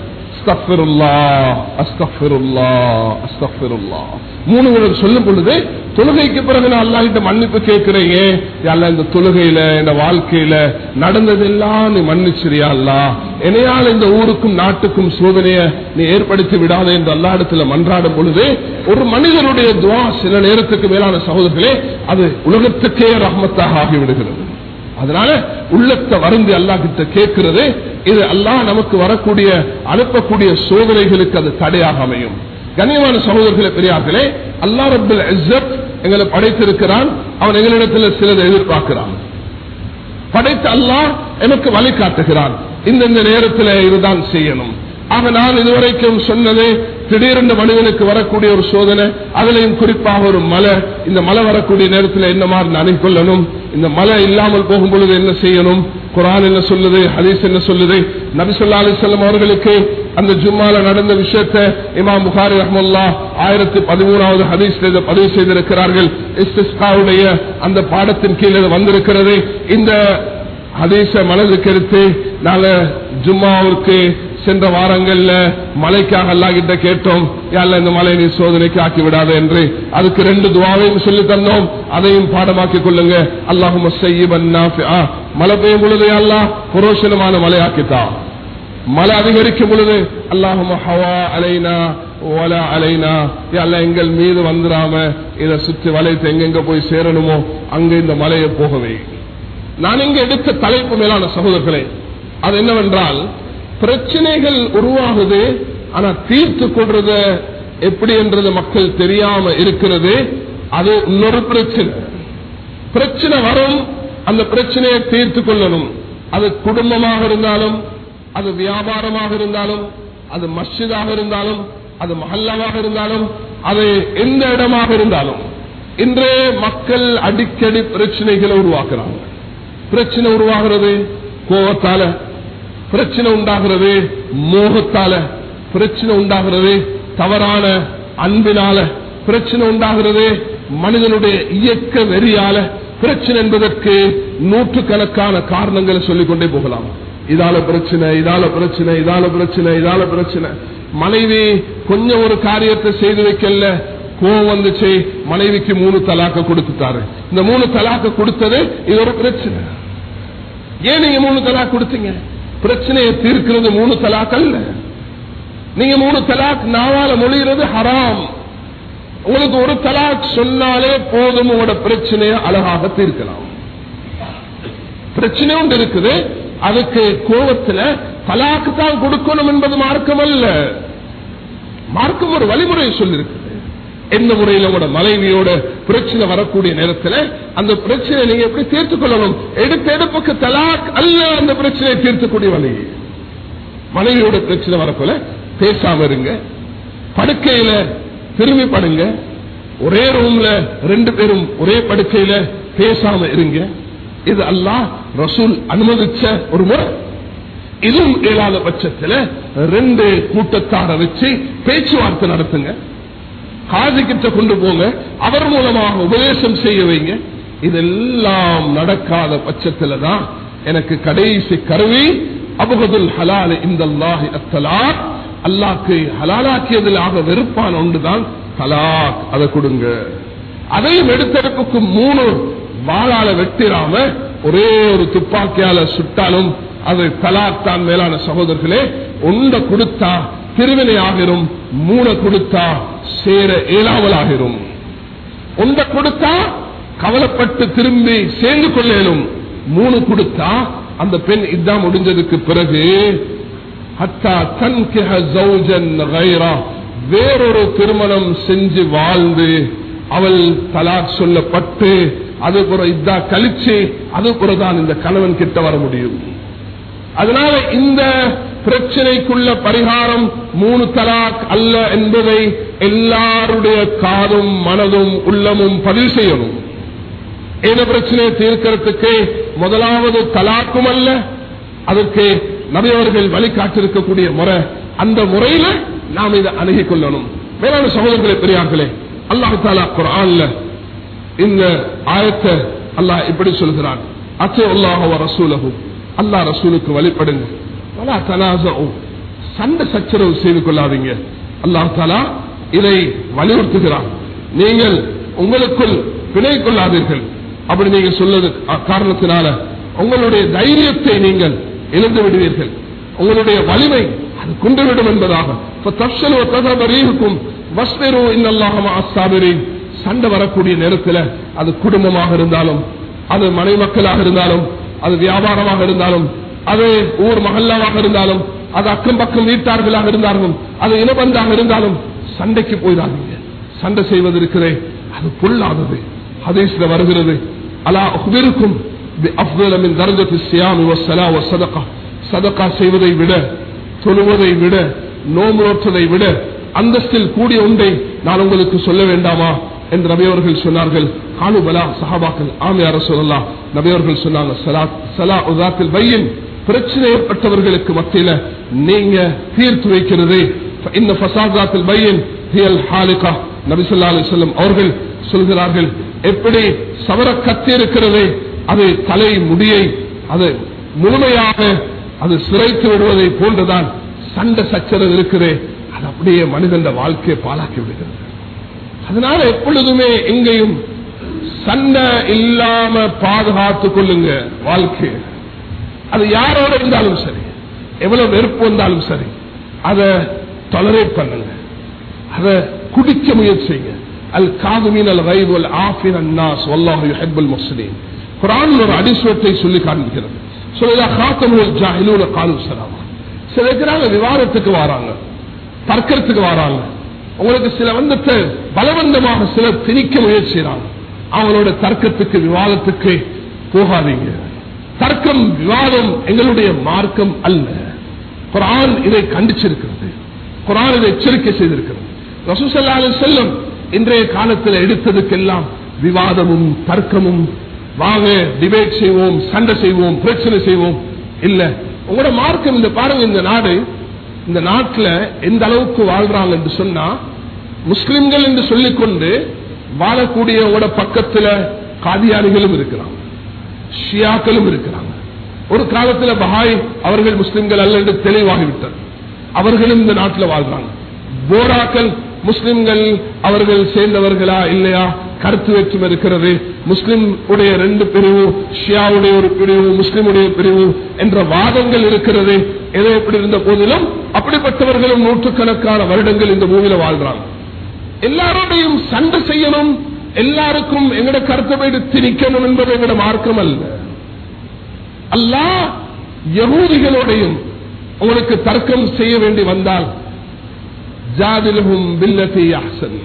மூணு முறை சொல்லும் பொழுது தொழுகைக்கு பிறகு நான் அல்லாஹிட்ட மன்னிப்பு கேட்கிறேன் அல்ல இந்த தொழுகையில இந்த வாழ்க்கையில நடந்ததெல்லாம் நீ மன்னிச்சிரியா அல்லா என்னையால் இந்த ஊருக்கும் நாட்டுக்கும் சோதனைய நீ ஏற்படுத்தி விடாதே என்று அல்லா இடத்துல மன்றாடும் பொழுது ஒரு மனிதனுடைய துவா சில நேரத்துக்கு மேலான சகோதரர்களே அது உலகத்துக்கே ரஹ்மத்தாக ஆகிவிடுகிறது அதனால உள்ளத்தை வருந்து அல்லா கிட்ட கேட்கிறது இது அல்லாஹ் நமக்கு வரக்கூடிய அனுப்பக்கூடிய சோதனைகளுக்கு அது தடையாக அமையும் கண்ணியமான சகோதரர்களே பெரியார்களே அல்லா ரபுல் இஸ்ஸத் எங்களை படைத்திருக்கிறான் அவன் எங்களிடத்தில் சிலதை எதிர்பார்க்கிறான் படைத்த அல்லாஹ் எனக்கு வழி காட்டுகிறான் இந்தந்த நேரத்தில் இதுதான் செய்யணும் ஆக நான் இதுவரைக்கும் சொன்னது திடீரென்று மனிதனுக்கு வரக்கூடிய ஒரு சோதனை அதுலயும் குறிப்பாக ஒரு மலை இந்த மலை வரக்கூடிய நேரத்தில் என்ன மாதிரி நனைக்கொள்ளணும் இந்த மலை இல்லாமல் போகும் பொழுது என்ன செய்யணும் குரான் என்ன சொல்லுது ஹதீஸ் என்ன சொல்லுது நபி சொல்லா அலிசல்லம் அவர்களுக்கு அந்த ஜும்மால நடந்த விஷயத்தை இமாம் புகாரி ரஹமுல்லா ஆயிரத்தி பதிமூணாவது ஹதீஸ் பதிவு செய்திருக்கிறார்கள் இஸ்திஸ்காவுடைய அந்த பாடத்தின் கீழே வந்திருக்கிறது இந்த ஹதீஸ மனதுக்கு எடுத்து நாங்க ஜும்மாவுக்கு சென்ற வாரங்கள்ல மலைக்காக அல்லா கிட்ட கேட்டோம் யாரில் இந்த மலை நீ சோதனைக்கு ஆக்கி விடாத என்று அதுக்கு ரெண்டு துவாவையும் சொல்லி தந்தோம் அதையும் பாடமாக்கிக் கொள்ளுங்க அல்லாஹும் மழை பெய்யும் பொழுது அல்லா புரோஷனமான மலையாக்கித்தா மழை அதிகரிக்கும் பொழுது அல்லாஹும் ஹவா அலைனா ஓலா அலைனா அல்ல எங்கள் மீது வந்துடாம இதை சுற்றி வளைத்து எங்கெங்க போய் சேரணுமோ அங்க இந்த மலையை போகவே நான் இங்க எடுத்த தலைப்பு மேலான சகோதரர்களே அது என்னவென்றால் பிரச்சனைகள் உருவாகுது ஆனா தீர்த்து கொள்றது எப்படி என்றது மக்கள் தெரியாம இருக்கிறது அது இன்னொரு பிரச்சனை பிரச்சனை வரும் அந்த பிரச்சனையை தீர்த்து கொள்ளணும் அது குடும்பமாக இருந்தாலும் அது வியாபாரமாக இருந்தாலும் அது மஸ்ஜிதாக இருந்தாலும் அது மஹல்லாவாக இருந்தாலும் அது எந்த இடமாக இருந்தாலும் இன்றே மக்கள் அடிக்கடி பிரச்சனைகளை உருவாக்குறாங்க பிரச்சனை உருவாகிறது கோபத்தால பிரச்சனை உண்டாகிறது மோகத்தால பிரச்சனை உண்டாகிறது தவறான அன்பினால பிரச்சனை உண்டாகிறது மனிதனுடைய இயக்க வெறியால பிரச்சனை என்பதற்கு நூற்றுக்கணக்கான காரணங்களை சொல்லிக் கொண்டே போகலாம் இதால பிரச்சனை இதால பிரச்சனை இதால பிரச்சனை இதால பிரச்சனை மனைவி கொஞ்சம் ஒரு காரியத்தை செய்து வைக்கல கோவம் வந்துச்சு மனைவிக்கு மூணு தலாக்க கொடுத்துட்டாரு இந்த மூணு தலாக்க கொடுத்தது இது ஒரு பிரச்சனை ஏன் நீங்க மூணு தலாக் கொடுத்தீங்க பிரச்சனையை தீர்க்கிறது மூணு தலாக் அல்ல நீங்க மூணு தலாக் நாவால மொழிகிறது ஹராம் உங்களுக்கு ஒரு தலாக் சொன்னாலே போதும் உங்களோட பிரச்சனையை அழகாக தீர்க்கலாம் பிரச்சனை ஒன்று இருக்குது அதுக்கு கோபத்துல தலாக்கு தான் கொடுக்கணும் என்பது மார்க்கம் அல்ல மார்க்கம் ஒரு வழிமுறையை சொல்லிருக்கு எந்த முறையில் உங்களோட மனைவியோட பிரச்சனை வரக்கூடிய நேரத்தில் அந்த பிரச்சனை நீங்க எப்படி தீர்த்துக் கொள்ளணும் எடுத்த எடுப்புக்கு தலாக் அல்ல அந்த பிரச்சனையை தீர்த்துக்கூடிய வழி மனைவியோட பிரச்சனை வரப்போல பேசாம இருங்க படுக்கையில திரும்பி படுங்க ஒரே ரூம்ல ரெண்டு பேரும் ஒரே படுக்கையில பேசாம இருங்க இது அல்லாஹ் ரசூல் அனுமதிச்ச ஒரு முறை இதுவும் இயலாத பட்சத்தில் ரெண்டு கூட்டத்தார வச்சு பேச்சுவார்த்தை நடத்துங்க காது கிட்ட கொண்டு போங்க அவர் மூலமாக உபதேசம் செய்ய வைங்க இதெல்லாம் நடக்காத பட்சத்தில் தான் எனக்கு கடைசி கருவி அபுகதுல் ஹலால் இந்த அத்தலாக் அல்லாக்கு ஹலாலாக்கியதில் ஆக வெறுப்பான ஒன்றுதான் தலாக் அதை கொடுங்க அதையும் எடுத்தெடுப்புக்கு மூணு வாழால வெட்டிராம ஒரே ஒரு துப்பாக்கியால சுட்டாலும் அது தலாக் தான் மேலான சகோதரர்களே ஒன்றை கொடுத்தா திருவினை ஆகிரும் மூண கொடுத்தா சேர இயலாமல் ஆகிரும் ஒன்றை கொடுத்தா கவலைப்பட்டு திரும்பி சேர்ந்து கொள்ளலும் மூணு கொடுத்தா அந்த பெண் இதான் முடிஞ்சதுக்கு பிறகு ஹத்தா தன்கிஹ ஜௌஜன் கைரா வேறொரு திருமணம் செஞ்சு வாழ்ந்து அவள் தலாக் சொல்லப்பட்டு அது புற இதா கழிச்சு அது புறதான் இந்த கணவன் கிட்ட வர முடியும் அதனால இந்த பிரச்சனைக்குள்ள பரிகாரம் மூணு தலாக் அல்ல என்பதை எல்லாருடைய காதும் மனதும் உள்ளமும் பதிவு செய்யணும் இந்த பிரச்சனையை தீர்க்கிறதுக்கு முதலாவது தலாக்கும் அல்ல அதற்கு நபியவர்கள் வழிகாட்டிருக்கக்கூடிய முறை அந்த முறையில நாம் இதை அணுகிக் கொள்ளணும் மேலான சகோதரர்களே பெரியார்களே அல்லாஹு தாலா குரான்ல இந்த ஆயத்தை அல்லாஹ் இப்படி சொல்கிறான் அச்சே அல்லாஹ் ரசூலகும் அல்லாஹ் ரசூலுக்கு வழிபடுங்க வலா தனாசவும் சண்டை சச்சரவு செய்து கொள்ளாதீங்க அல்லாஹ் தாலா இதை வலியுறுத்துகிறான் நீங்கள் உங்களுக்குள் பிணை கொள்ளாதீர்கள் அப்படி நீங்க சொல்வது காரணத்தினால உங்களுடைய தைரியத்தை நீங்கள் இழந்து விடுவீர்கள் உங்களுடைய வலிமை அது கொண்டுவிடும் என்பதாக இருக்கும் சண்டை வரக்கூடிய நேரத்தில் அது குடும்பமாக இருந்தாலும் அது மனை மக்களாக இருந்தாலும் அது வியாபாரமாக இருந்தாலும் அது ஊர் மகல்லாவாக இருந்தாலும் அது அக்கம் பக்கம் வீட்டார்களாக இருந்தாலும் அது இனபந்தாக இருந்தாலும் சண்டைக்கு போயிடாதீங்க சண்டை செய்வது இருக்கிறே அது பொல்லாதது ஹதீஸ்ல வருகிறது அலா உபிருக்கும் சதகா செய்வதை விட தொழுவதை விட நோம்புறதை விட அந்தஸ்தில் கூடிய ஒன்றை நான் உங்களுக்கு சொல்ல வேண்டாமா என்று நபியவர்கள் சொன்னார்கள் காலுபலா சஹாபாக்கள் ஆமையார சொல்லலாம் நபியவர்கள் சொன்னாங்க சலா சலா உதாத்தில் பையன் பிரச்சனை ஏற்பட்டவர்களுக்கு மத்தியில நீங்க தீர்த்து வைக்கிறது இந்த பசாதாத்தில் பையன் ஹியல் ஹாலிகா நபி சொல்லா அலிசல்லம் அவர்கள் சொல்கிறார்கள் எப்படி சவர கத்தி இருக்கிறது அது தலை முடியை அது முழுமையாக அது சிறைத்து விடுவதை போன்றுதான் சண்டை சச்சரவு இருக்குது அது அப்படியே மனிதன் வாழ்க்கையை பாலாக்கி விடுகிறது அதனால எப்பொழுதுமே எங்கேயும் சண்டை இல்லாம பாதுகாத்துக் கொள்ளுங்க வாழ்க்கை அது யாரோட இருந்தாலும் சரி எவ்வளவு வெறுப்பு வந்தாலும் சரி அதை தொலரேட் பண்ணுங்க அதை குடிக்க முயற்சிங்க அல் காதுமீன் அல் கைது அல் ஆஃபின் அன்னாஸ் வல்லாஹு யுஹிப்புல் முஸ்லிம் குரான் ஒரு அடிசுவத்தை சொல்லி காண்பிக்கிறது சொல்லுதா காத்தமுல் ஜாஹிலூன காலு சலாமா சில இருக்கிறாங்க விவாதத்துக்கு வராங்க தர்க்கத்துக்கு வராங்க உங்களுக்கு சில வந்துட்டு பலவந்தமாக சிலர் திணிக்க முயற்சி செய்றாங்க அவங்களோட தர்க்கத்துக்கு விவாதத்துக்கு போகாதீங்க தர்க்கம் விவாதம் எங்களுடைய மார்க்கம் அல்ல குரான் இதை கண்டிச்சிருக்கிறது குரான் இதை எச்சரிக்கை செய்திருக்கிறது ரசூசல்லா செல்லம் இன்றைய காலத்தில் எடுத்ததுக்கெல்லாம் விவாதமும் தர்க்கமும் வாங்க டிபேட் செய்வோம் சண்டை செய்வோம் பிரச்சனை செய்வோம் இல்ல உங்களோட மார்க்கம் இந்த பாருங்க இந்த நாடு இந்த நாட்டில் எந்த அளவுக்கு வாழ்றாங்க என்று சொன்னா முஸ்லிம்கள் என்று சொல்லிக்கொண்டு வாழக்கூடிய உங்களோட பக்கத்துல காதியானிகளும் இருக்கிறாங்க ஷியாக்களும் இருக்கிறாங்க ஒரு காலத்துல பஹாய் அவர்கள் முஸ்லிம்கள் அல்ல என்று தெளிவாகிவிட்டார் அவர்களும் இந்த நாட்டில் வாழ்றாங்க போராக்கள் முஸ்லிம்கள் அவர்கள் சேர்ந்தவர்களா இல்லையா கருத்து வேற்றுமை இருக்கிறது முஸ்லிம் உடைய ரெண்டு பிரிவு ஷியாவுடைய ஒரு பிரிவு முஸ்லிமுடைய பிரிவு என்ற வாதங்கள் இருக்கிறது எதை எப்படி இருந்த போதிலும் அப்படிப்பட்டவர்களும் நூற்றுக்கணக்கான வருடங்கள் இந்த பூமியில வாழ்றாங்க எல்லாரோடையும் சண்டை செய்யணும் எல்லாருக்கும் எங்கட கருத்தை திணிக்கணும் என்பது எங்கட மார்க்கம் அல்ல அல்லா யகூதிகளோடையும் உங்களுக்கு தர்க்கம் செய்ய வேண்டி வந்தால் ஜாதிலும் பில்லதி அஹ்சன்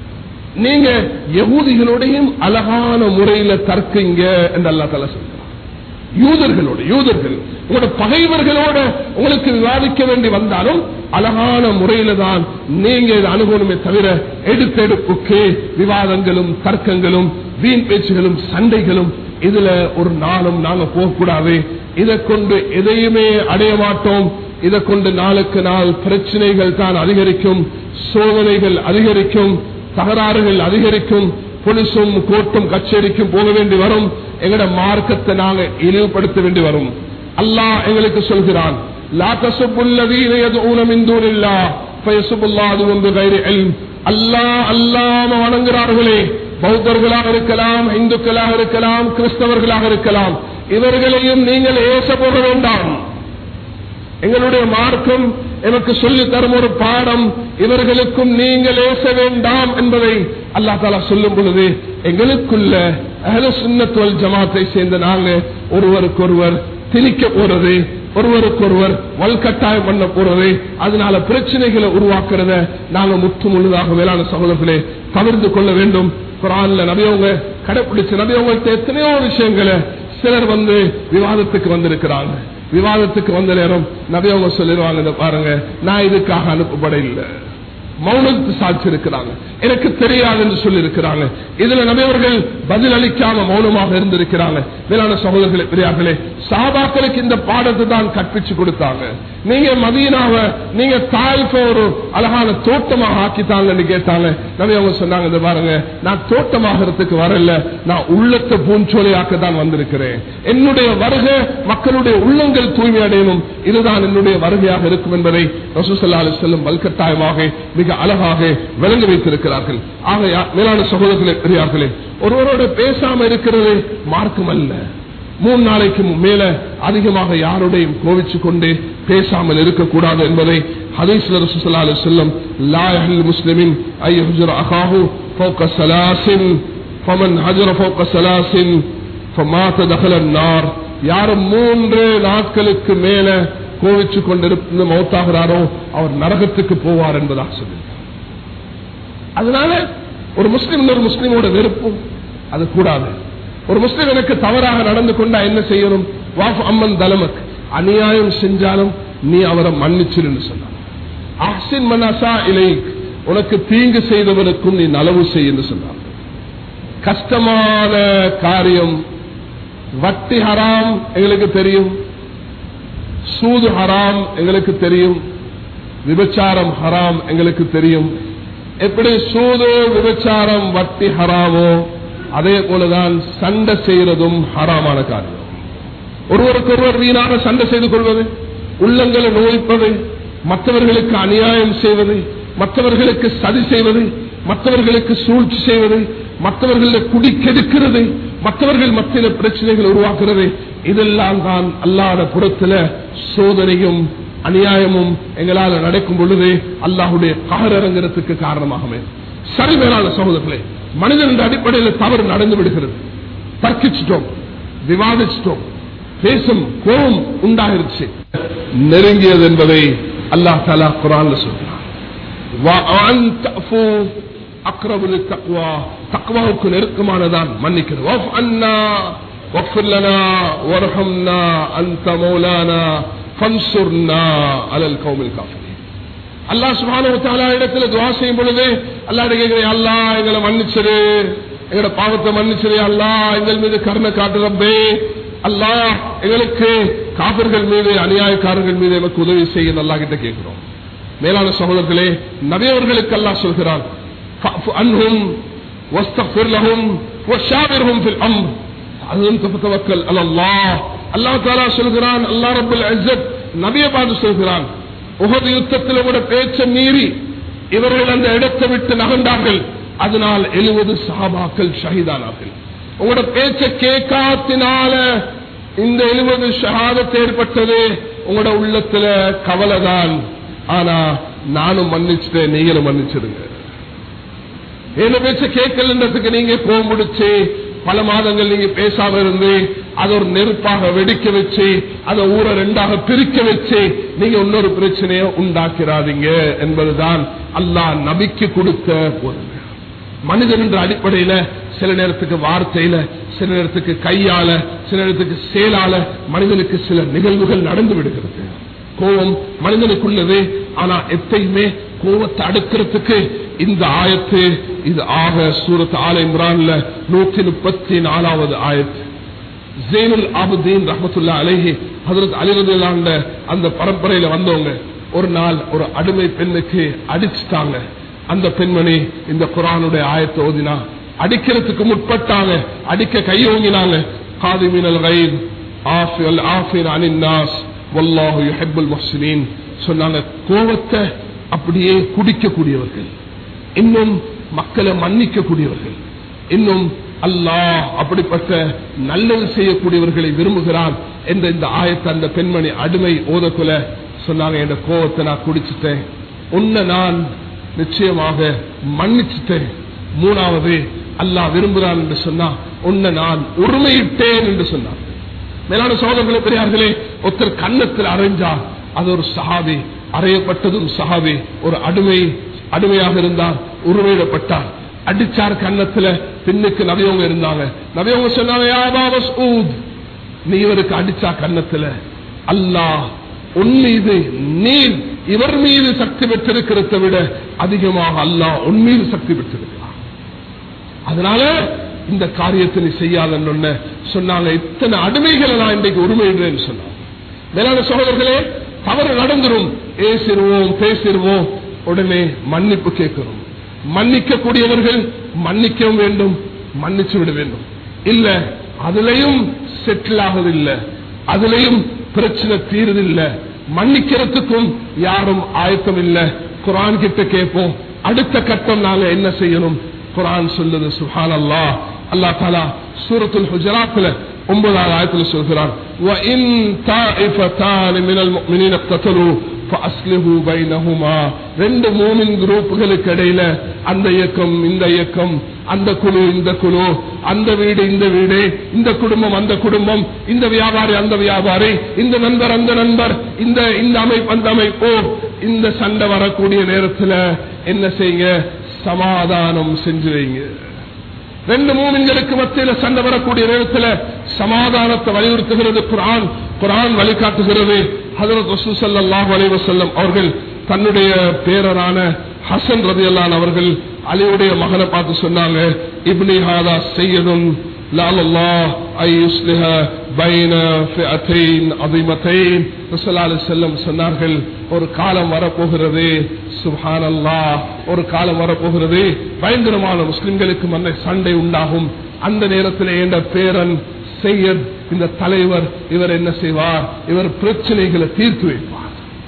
நீங்க யகூதிகளோடையும் அழகான முறையில தர்க்குங்க என்று அல்லா தலா சொல்றான் யூதர்களோட யூதர்கள் உங்களோட பகைவர்களோட உங்களுக்கு விவாதிக்க வேண்டி வந்தாலும் அழகான முறையில தான் நீங்க இதை அணுகணுமே தவிர எடுத்தெடுப்புக்கு விவாதங்களும் தர்க்கங்களும் வீண் பேச்சுகளும் சண்டைகளும் இதுல ஒரு நாளும் நாங்க போகக்கூடாது இதை கொண்டு எதையுமே அடைய மாட்டோம் இதை கொண்டு நாளுக்கு நாள் பிரச்சனைகள் தான் அதிகரிக்கும் சோதனைகள் அதிகரிக்கும் தகராறுகள் அதிகரிக்கும் போலீஸும் கோர்ட்டும் கச்சேரிக்கும் போக வேண்டி வரும் எங்கட மார்க்கத்தை நாங்க இழிவுபடுத்த வேண்டி வரும் அல்லாஹ் எங்களுக்கு சொல்கிறான் லா தசுப்புல்லதீன யதுஊன மின் தூனில்லாஹ் ஃபயசுபுல்லாஹு பிகைரி இல்ம் அல்லாஹ் அல்லாம வணங்குகிறார்களே பௌத்தர்களாக இருக்கலாம் இந்துக்களாக இருக்கலாம் கிறிஸ்தவர்களாக இருக்கலாம் இவர்களையும் நீங்கள் ஏச போக வேண்டாம் எங்களுடைய மார்க்கம் எனக்கு சொல்லி தரும் ஒரு பாடம் இவர்களுக்கும் நீங்கள் ஏச வேண்டாம் என்பதை அல்லா தாலா சொல்லும் பொழுது எங்களுக்குள்ள அஹல சுண்ணத்துவல் ஜமாத்தை சேர்ந்த நாங்க ஒருவருக்கொருவர் திணிக்க போறது ஒருவருக்கொருவர் வல்கட்டாயம் பண்ண போறது அதனால பிரச்சனைகளை உருவாக்குறத நாங்க முற்று முழுதாக வேளாண் சகோதரர்களே தவிர்த்து கொள்ள வேண்டும் குரான்ல நபியவங்க கடைபிடிச்ச நபியவங்கள்ட்ட எத்தனையோ விஷயங்களை சிலர் வந்து விவாதத்துக்கு வந்திருக்கிறாங்க விவாதத்துக்கு வந்த நேரம் நபியவங்க சொல்லிடுவாங்க இதை பாருங்க நான் இதுக்காக அனுப்பப்பட இல்லை மௌனத்து சாட்சி இருக்கிறாங்க எனக்கு தெரியாது என்று சொல்லி இருக்கிறாங்க இதுல நபியவர்கள் பதில் அளிக்காம மௌனமாக இருந்திருக்கிறாங்க மேலான சகோதரர்களே பெரியார்களே சாபாக்களுக்கு இந்த பாடத்தை தான் கற்பிச்சு கொடுத்தாங்க நீங்க மதீனாவை நீங்க தாய்ப்ப ஒரு அழகான தோட்டமாக ஆக்கித்தாங்கன்னு கேட்டாங்க நபி அவங்க சொன்னாங்க இந்த பாருங்க நான் தோட்டமாகறதுக்கு வரல நான் உள்ளத்தை பூஞ்சோலையாக்க தான் வந்திருக்கிறேன் என்னுடைய வருகை மக்களுடைய உள்ளங்கள் தூய்மை அடையணும் இதுதான் என்னுடைய வருகையாக இருக்கும் என்பதை ரசூசல்லா அலி செல்லும் வல்கட்டாயமாக மிக அழகாக விளங்க வைத்திருக்கிறார்கள் ஆக மேலான சகோதரர்களே பெரியார்களே ஒருவரோட பேசாம இருக்கிறது மார்க்கம் அல்ல மூணு நாளைக்கு மேல அதிகமாக யாருடையும் கோவிச்சு கொண்டு பேசாமல் இருக்கக்கூடாது என்பதை ஹதீஸ்ல ரசூசல்லா அலி செல்லம் லாயஹில் முஸ்லிமின் ஐயஹுஜர் அகாஹு ஃபௌக சலாசின் ஃபமன் ஹஜர ஃபௌக சலாசின் ஃபமாத தஹல நார் யாரும் மூன்று நாட்களுக்கு மேல கோவிச்சு கொண்டிருந்து மௌத்தாகிறாரோ அவர் நரகத்துக்கு போவார் என்பதாக சொல்லி அதனால ஒரு முஸ்லிம் ஒரு முஸ்லிமோட வெறுப்பும் அது கூடாது ஒரு முஸ்லிம் எனக்கு தவறாக நடந்து கொண்டா என்ன செய்யணும் வாஃப் அம்மன் தலமக் அநியாயம் செஞ்சாலும் நீ அவரை மன்னிச்சிருன்னு சொன்னான் அஹ்சின் மனசா இலை உனக்கு தீங்கு செய்தவனுக்கும் நீ நலவு செய்யன்னு சொன்னான் கஷ்டமான காரியம் வட்டி ஹராம் எங்களுக்கு தெரியும் சூது ஹராம் எங்களுக்கு தெரியும் விபச்சாரம் ஹராம் எங்களுக்கு தெரியும் எப்படி சூது விபச்சாரம் வட்டி ஹராமோ அதே போலதான் சண்டை செய்யறதும் ஹராமான காரியம் ஒருவருக்கொருவர் வீணாக சண்டை செய்து கொள்வது உள்ளங்களை நோய்ப்பது மற்றவர்களுக்கு அநியாயம் செய்வது மற்றவர்களுக்கு சதி செய்வது மற்றவர்களுக்கு சூழ்ச்சி செய்வது மற்றவர்களை குடி கெடுக்கிறது மற்றவர்கள் மத்திய பிரச்சனைகள் உருவாக்குறது இதெல்லாம் தான் அல்லாத புறத்துல சோதனையும் அநியாயமும் எங்களால் நடக்கும் பொழுது அல்லாஹுடைய காரரங்கிறதுக்கு காரணமாகவே சரி மேலான சகோதரர்களே மனிதன் என்ற அடிப்படையில் தவறு நடந்து விடுகிறது தர்க்கிச்சிட்டோம் விவாதிச்சிட்டோம் பேசும் கோபம் உண்டாகிருச்சு நெருங்கியது என்பதை அல்லாஹ் தாலா குரான்ல சொல்றான் وَأَنْ تَعْفُوا أَقْرَبُ لِلتَّقْوَى தக்வாவுக்கு நெருக்கமானதான் மன்னிக்கிறது وَاعْفُ عَنَّا واغفر لنا وارحمنا أنت مولانا فانصرنا على القوم الكافرين அல்லாஹ் சுப்ஹானஹு வ தஆலா இடத்துல துஆ செய்யும் பொழுது அல்லாஹ் கேக்குறேன் அல்லாஹ் எங்களை மன்னிச்சிரு எங்களோட பாவத்தை மன்னிச்சிரு அல்லாஹ் எங்கள் மீது கருணை காட்டு ரப்பே அல்லாஹ் எங்களுக்கு காபிர்கள் மீது அநியாயக்காரர்கள் மீது எனக்கு உதவி செய்ய அல்லாஹ் கிட்ட கேட்கிறோம் மேலான சகோதரர்களே நபியவர்களுக்கு அல்லாஹ் சொல்கிறான் فاعف عنهم واستغفر لهم وشاورهم في الامر அதுவும் தவக்கல் அல்லாஹ் அல்லாஹ் தாலா சொல்கிறான் அல்லாஹ் ரப்பல் இஸ்ஸத் நபியை பார்த்து சொல்கிறான் உஹது யுத்தத்தில் கூட பேச்ச மீறி இவர்கள் அந்த இடத்தை விட்டு நகர்ந்தார்கள் அதனால் எழுபது சஹாபாக்கள் ஷஹீதானார்கள் உங்களோட பேச்ச கேட்காத்தினால இந்த எழுபது ஷஹாதத் ஏற்பட்டது உங்களோட உள்ளத்துல கவலைதான் ஆனா நானும் மன்னிச்சுட்டேன் நீங்களும் மன்னிச்சிடுங்க என்ன பேச்ச கேட்கலன்றதுக்கு நீங்க போக முடிச்சு பல மாதங்கள் நீங்க பேசாம இருந்து அதை ஒரு நெருப்பாக வெடிக்க வச்சு அதை ஊரை ரெண்டாக பிரிக்க வச்சு நீங்க இன்னொரு பிரச்சனையை உண்டாக்கிறாதீங்க என்பதுதான் அல்லாஹ் நபிக்கு கொடுத்த பொருள் மனிதன் என்ற அடிப்படையில சில நேரத்துக்கு வார்த்தையில சில நேரத்துக்கு கையால சில நேரத்துக்கு செயலால மனிதனுக்கு சில நிகழ்வுகள் நடந்து விடுகிறது கோபம் மனிதனுக்குள்ளது ஆனா எப்பயுமே கோபத்தை அடுக்கிறதுக்கு இந்த ஆயத்து இது ஆக சூரத் ஆல இம்ரான்ல நூத்தி முப்பத்தி நாலாவது ஆயத்து ஜெயினுல் ஆபுதீன் ரஹமத்துல்லா அலேஹி ஹதரத் அலிரதுல்லாண்ட அந்த பரம்பரையில வந்தவங்க ஒரு நாள் ஒரு அடிமை பெண்ணுக்கு அடிச்சுட்டாங்க அந்த பெண்மணி இந்த குரானுடைய ஆயத்தை ஓதினா அடிக்கிறதுக்கு முற்பட்டாங்க அடிக்க கை ஓங்கினாங்க காதிமினல் கைத் ஆஃபியல் ஆஃபின் அனின் நாஸ் வல்லாஹு யுஹிப்புல் முஹ்சினீன் சொன்னாங்க கோபத்தை அப்படியே குடிக்கக்கூடியவர்கள் இன்னும் மக்களை மன்னிக்கக்கூடியவர்கள் இன்னும் அல்லாஹ் அப்படிப்பட்ட நல்லது செய்யக்கூடியவர்களை விரும்புகிறான் என்ற இந்த ஆயத்தை அந்த பெண்மணி அடிமை ஓதக்குல சொன்னாங்க என் கோபத்தை நான் குடிச்சிட்டேன் உன்னை நான் நிச்சயமாக மன்னிச்சிட்டேன் மூணாவது அல்லாஹ் விரும்புகிறான் என்று சொன்னா உன்னை நான் உரிமையிட்டேன் என்று சொன்னான் மேலான சோதரர்களே பெரியார்களே ஒருத்தர் கன்னத்தில் அரைஞ்சா அது ஒரு சஹாபி அறையப்பட்டதும் சஹாபி ஒரு அடிமை அடிமையாக இருந்தார் உருவையிடப்பட்டார் அடிச்சார் கன்னத்துல பின்னுக்கு நவியவங்க இருந்தாங்க நவியவங்க சொன்னாங்க "யா அபா மஸ்ஊத், நீ இவருக்கு அடிச்சா கன்னத்துல அல்லாஹ் உன் மீது நீ இவர் மீது சக்தி பெற்றிருக்கிறத விட அதிகமாக அல்லாஹ் உன் மீது சக்தி பெற்றிருக்கிறார் அதனால இந்த காரியத்தை நீ செய்யாதன்னு சொன்னாங்க இத்தனை அடிமைகளை நான் இன்றைக்கு உரிமையிடுறேன்னு சொன்னாங்க மேலான சகோதரர்களே தவறு நடந்துரும் ஏசிடுவோம் பேசிடுவோம் உடனே மன்னிப்பு கேட்கிறோம் மன்னிக்க கூடியவர்கள் மன்னிக்கவும் வேண்டும் மன்னிச்சு விட வேண்டும் இல்ல அதுலயும் செட்டில் ஆகுதில்லை அதுலயும் பிரச்சனை தீருதில்லை மன்னிக்கிறதுக்கும் யாரும் ஆயத்தம் இல்ல குரான் கிட்ட கேட்போம் அடுத்த கட்டம் நாங்க என்ன செய்யணும் குரான் சொல்லுது சுஹான் அல்லா அல்லா தாலா சூரத்துல் ஹுஜராத்துல ஒன்பதாவது ஆயத்துல சொல்கிறான் وَإِن طَائِفَتَانِ مِنَ الْمُؤْمِنِينَ اقْتَتَلُوا فَأَصْلِحُوا بَيْنَهُمَا ரெண்டு மூமின் குரூப்புகளுக்கு இடையில அந்த இயக்கம் இந்த இயக்கம் அந்த குழு இந்த குழு அந்த வீடு இந்த வீடு இந்த குடும்பம் அந்த குடும்பம் இந்த வியாபாரி அந்த வியாபாரி இந்த நண்பர் அந்த நண்பர் இந்த இந்த அமைப்பு அந்த அமைப்பு இந்த சண்டை வரக்கூடிய நேரத்துல என்ன செய்யுங்க சமாதானம் செஞ்சு வைங்க ரெண்டு மூமின்களுக்கு மத்தியில சண்டை வரக்கூடிய நேரத்தில் சமாதானத்தை வலியுறுத்துகிறது குரான் குரான் வழிகாட்டுகிறது ஹதரத் ரசூல் ஸல்லல்லாஹு அலைஹி வஸல்லம் அவர்கள் தன்னுடைய பேரரான ஹசன் ரதியல்லான் அவர்கள் அலியுடைய மகனை பார்த்து சொன்னாங்க இப்னி ஹாதா செய்யதும் லாலல்லாஹ் ஐ யுஸ்லிஹ பைன ஃபிஅத்தைன் அதீமத்தைன் ரசூலுல்லாஹி அலைஹி வஸல்லம் சொன்னார்கள் ஒரு காலம் வரப்போகிறது சுப்ஹானல்லாஹ் ஒரு காலம் வரப்போகிறது பயங்கரமான முஸ்லிம்களுக்கு மன்ன சண்டை உண்டாகும் அந்த நேரத்தில் என்ற பேரன் செய்யத் இந்த தலைவர் இவர் என்ன செய்வார் இவர் பிரச்சனைகளை தீர்த்து வைப்பார்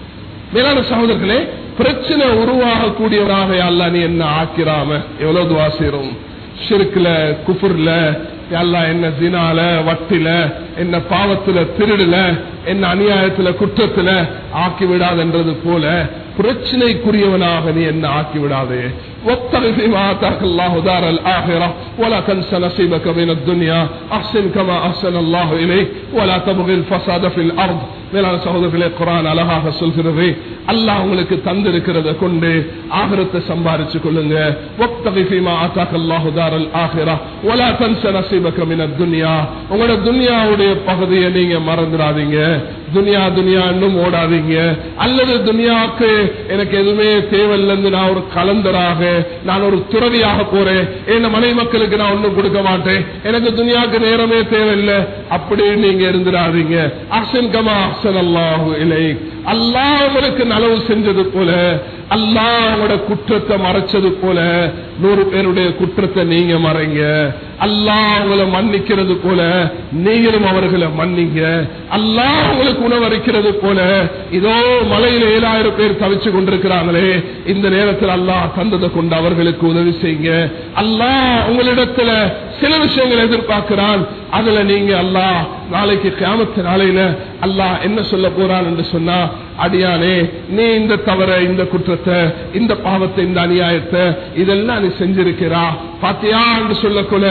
மேலான சகோதரர்களே பிரச்சனை உருவாகக்கூடியவராக அல்ல நீ என்ன ஆக்கிராம எவ்வளவு துவா செய்றோம் ஷிர்க்ல குஃபுர்ல அல்லா என்ன தினால வட்டில என்ன பாவத்துல திருடுல என்ன அநியாயத்துல குற்றத்துல ஆக்கி விடாதென்றது போல பிரச்சனைக்குரியவனாக நீ என்ன ஆக்கி விடாதே وابتغ فيما آتاك الله دار الآخرة ولا تنس نصيبك من الدنيا أحسن كما أحسن الله إليك ولا تبغي الفساد في الأرض மேலான சகோதரர்களே குரான் அழகாக சொல்கிறது அல்லாஹ் உங்களுக்கு தந்திருக்கிறத கொண்டு ஆகிரத்தை சம்பாரிச்சு கொள்ளுங்க வப்தகி ஃபீமா ஆதாக்க அல்லாஹு தாரல் ஆகிரா வலா தன்ச நஸீபக மினத் துன்யா உங்களோட துன்யாவுடைய பகுதியை நீங்க மறந்துடாதீங்க துனியா துனியா இன்னும் ஓடாதீங்க அல்லது துனியாவுக்கு எனக்கு எதுவுமே தேவையில்லைன்னு நான் ஒரு கலந்தராக நான் ஒரு துறவியாக போறேன் என் மனை மக்களுக்கு நான் ஒண்ணும் கொடுக்க மாட்டேன் எனக்கு துனியாவுக்கு நேரமே தேவையில்லை அப்படி நீங்க இருந்துடாதீங்க அஹ்சன் கமா அஹ்சன் அல்லாஹு இலை அல்லாஹ் உங்களுக்கு நலவு செஞ்சது போல அல்லாஹ் உங்களோட குற்றத்தை மறைச்சது போல நூறு பேருடைய குற்றத்தை நீங்க மறைங்க அல்லாஹ் உங்களை மன்னிக்கிறது போல நீங்களும் அவர்களை மன்னிங்க அல்லாஹ் உங்களுக்கு உணவளிக்கிறது போல இதோ மலையில ஏழாயிரம் பேர் தவிச்சு கொண்டிருக்கிறாங்களே இந்த நேரத்தில் அல்லாஹ் தந்ததை கொண்டு அவர்களுக்கு உதவி செய்யுங்க அல்லாஹ் உங்களிடத்துல சில விஷயங்களை எதிர்பார்க்கிறான் அதுல நீங்க அல்லாஹ் நாளைக்கு கியாமத்து நாளையில அல்லாஹ் என்ன சொல்ல போறான் என்று சொன்னா அடியானே நீ இந்த தவற இந்த குற்றத்தை இந்த பாவத்தை இந்த அநியாயத்தை இதெல்லாம் நீ செஞ்சிருக்கிறா பாத்தியா என்று சொல்லக்கூட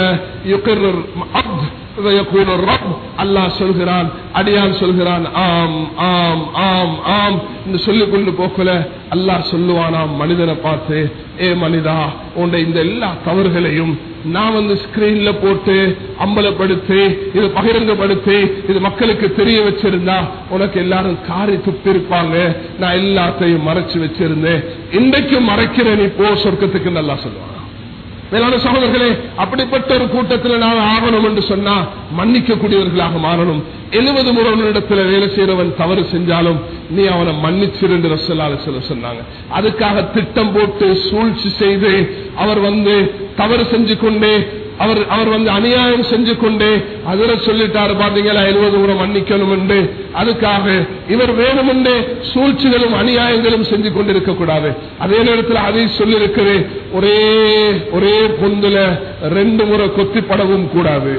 அல்லாஹ் சொல்கிறான் அடியான் சொல்கிறான் ஆம் ஆம் ஆம் ஆம் என்று சொல்லிக் கொண்டு போக்கல அல்லாஹ் சொல்லுவானாம் மனிதனை பார்த்து ஏ மனிதா உன்னை இந்த எல்லா தவறுகளையும் நான் வந்து ஸ்கிரீன்ல போட்டு அம்பலப்படுத்தி இது பகிரங்கப்படுத்தி இது மக்களுக்கு தெரிய வச்சிருந்தா உனக்கு எல்லாரும் காரி துப்பி இருப்பாங்க நான் எல்லாத்தையும் மறைச்சு வச்சிருந்தேன் இன்றைக்கும் மறைக்கிறேன் நீ போ சொர்க்கத்துக்கு நல்லா சொல்லுவாங்க மேலான சகோதரர்களே அப்படிப்பட்ட ஒரு கூட்டத்தில் நான் ஆகணும் என்று சொன்னா மன்னிக்க கூடியவர்களாக மாறணும் எழுபது முறையிடத்துல வேலை செய்யறவன் தவறு செஞ்சாலும் நீ அவனை மன்னிச்சிருந்து ரசல்லால சொல்ல சொன்னாங்க அதுக்காக திட்டம் போட்டு சூழ்ச்சி செய்து அவர் வந்து தவறு செஞ்சு கொண்டே அவர் அவர் வந்து அநியாயம் செஞ்சு கொண்டே அதிர சொல்லிட்டாரு பாத்தீங்களா எழுபது முறை மன்னிக்கணும் என்று அதுக்காக இவர் வேணுமென்றே சூழ்ச்சிகளும் அநியாயங்களும் செஞ்சு கொண்டிருக்க கூடாது அதே நேரத்தில் அதை சொல்லியிருக்கிறேன் ஒரே ஒரே பொந்துல ரெண்டு முறை கொத்திப்படவும் கூடாது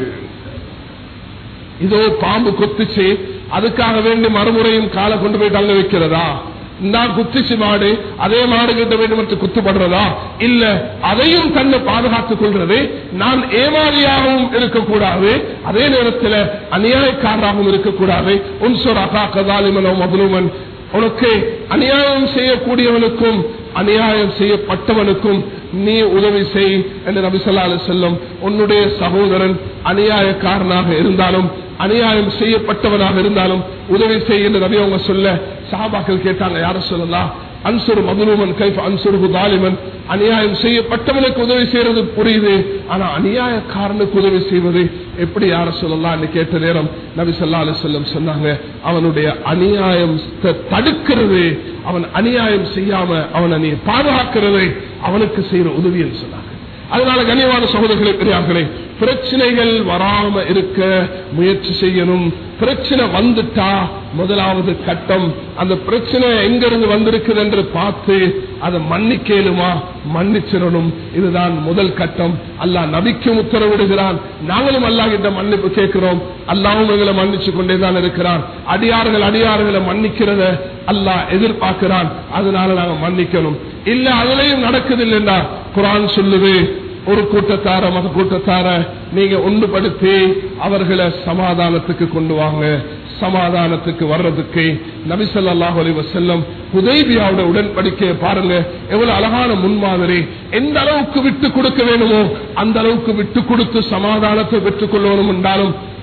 இதோ பாம்பு கொத்திச்சு அதுக்காக வேண்டி மறுமுறையும் காலை கொண்டு போய் தள்ள வைக்கிறதா நான் குத்திச்சு மாடு அதே மாடு கிட்ட வேண்டும் குத்துப்படுறதா இல்ல அதையும் தன்னை பாதுகாத்துக் கொள்றது நான் ஏமாறியாகவும் இருக்கக்கூடாது அதே நேரத்தில் அநியாயக்காரராகவும் இருக்கக்கூடாது உன்சொர் அகா கதாலிமனோ மதுலுமன் உனக்கு அநியாயம் செய்யக்கூடியவனுக்கும் அநியாயம் செய்யப்பட்டவனுக்கும் நீ உதவி செய் என்று நபிசல்லாலு செல்லும் உன்னுடைய சகோதரன் அநியாயக்காரனாக இருந்தாலும் அநியாயம் செய்யப்பட்டவனாக இருந்தாலும் உதவி செய் என்று நபி அவங்க சொல்ல சாபாக்கள் கேட்டாங்க யார சொல்லலாம் அன்சுரு மதுரூமன் கைஃப் அன்சுரு தாலிமன் அநியாயம் செய்யப்பட்டவனுக்கு உதவி செய்யறது புரியுது ஆனா அநியாயக்காரனுக்கு உதவி செய்வது எப்படி யார சொல்லலாம் கேட்ட நேரம் நபி சொல்லா அலி சொல்லம் சொன்னாங்க அவனுடைய அநியாயம் தடுக்கிறது அவன் அநியாயம் செய்யாம அவனை நீ பாதுகாக்கிறது அவனுக்கு செய்யற உதவி என்று சொன்னாங்க அதனால கண்ணியமான சகோதரர்களே பெரியார்களே பிரச்சனைகள் வராம இருக்க முயற்சி செய்யணும் பிரச்சனை வந்துட்டா முதலாவது கட்டம் அந்த பிரச்சனை எங்கிருந்து வந்திருக்குது என்று பார்த்து அதை மன்னிக்கலுமா மன்னிச்சிடணும் இதுதான் முதல் கட்டம் அல்லாஹ் நபிக்கும் உத்தரவிடுகிறான் நாங்களும் அல்லாஹ் கிட்ட மன்னிப்பு கேட்கிறோம் அல்லாவும் எங்களை மன்னிச்சு கொண்டேதான் இருக்கிறான் அடியார்கள் அடியார்களை மன்னிக்கிறத அல்லாஹ் எதிர்பார்க்கிறான் அதனால நாங்க மன்னிக்கணும் இல்ல அதுலயும் நடக்குது இல்லைன்னா குரான் சொல்லுது ஒரு கூட்டத்தார மத கூட்டத்தார நீங்க ஒன்றுபடுத்தி அவர்களை சமாதானத்துக்கு கொண்டு வாங்க சமாதானத்துக்கு வர்றதுக்கு நபிசல்லாஹ் அலி வசல்லம் உதய்பியாவோட உடன்படிக்கையை பாருங்க எவ்வளவு அழகான முன்மாதிரி எந்த அளவுக்கு விட்டு கொடுக்க வேணுமோ அந்த அளவுக்கு விட்டு கொடுத்து சமாதானத்தை பெற்றுக் கொள்ளணும் என்றாலும்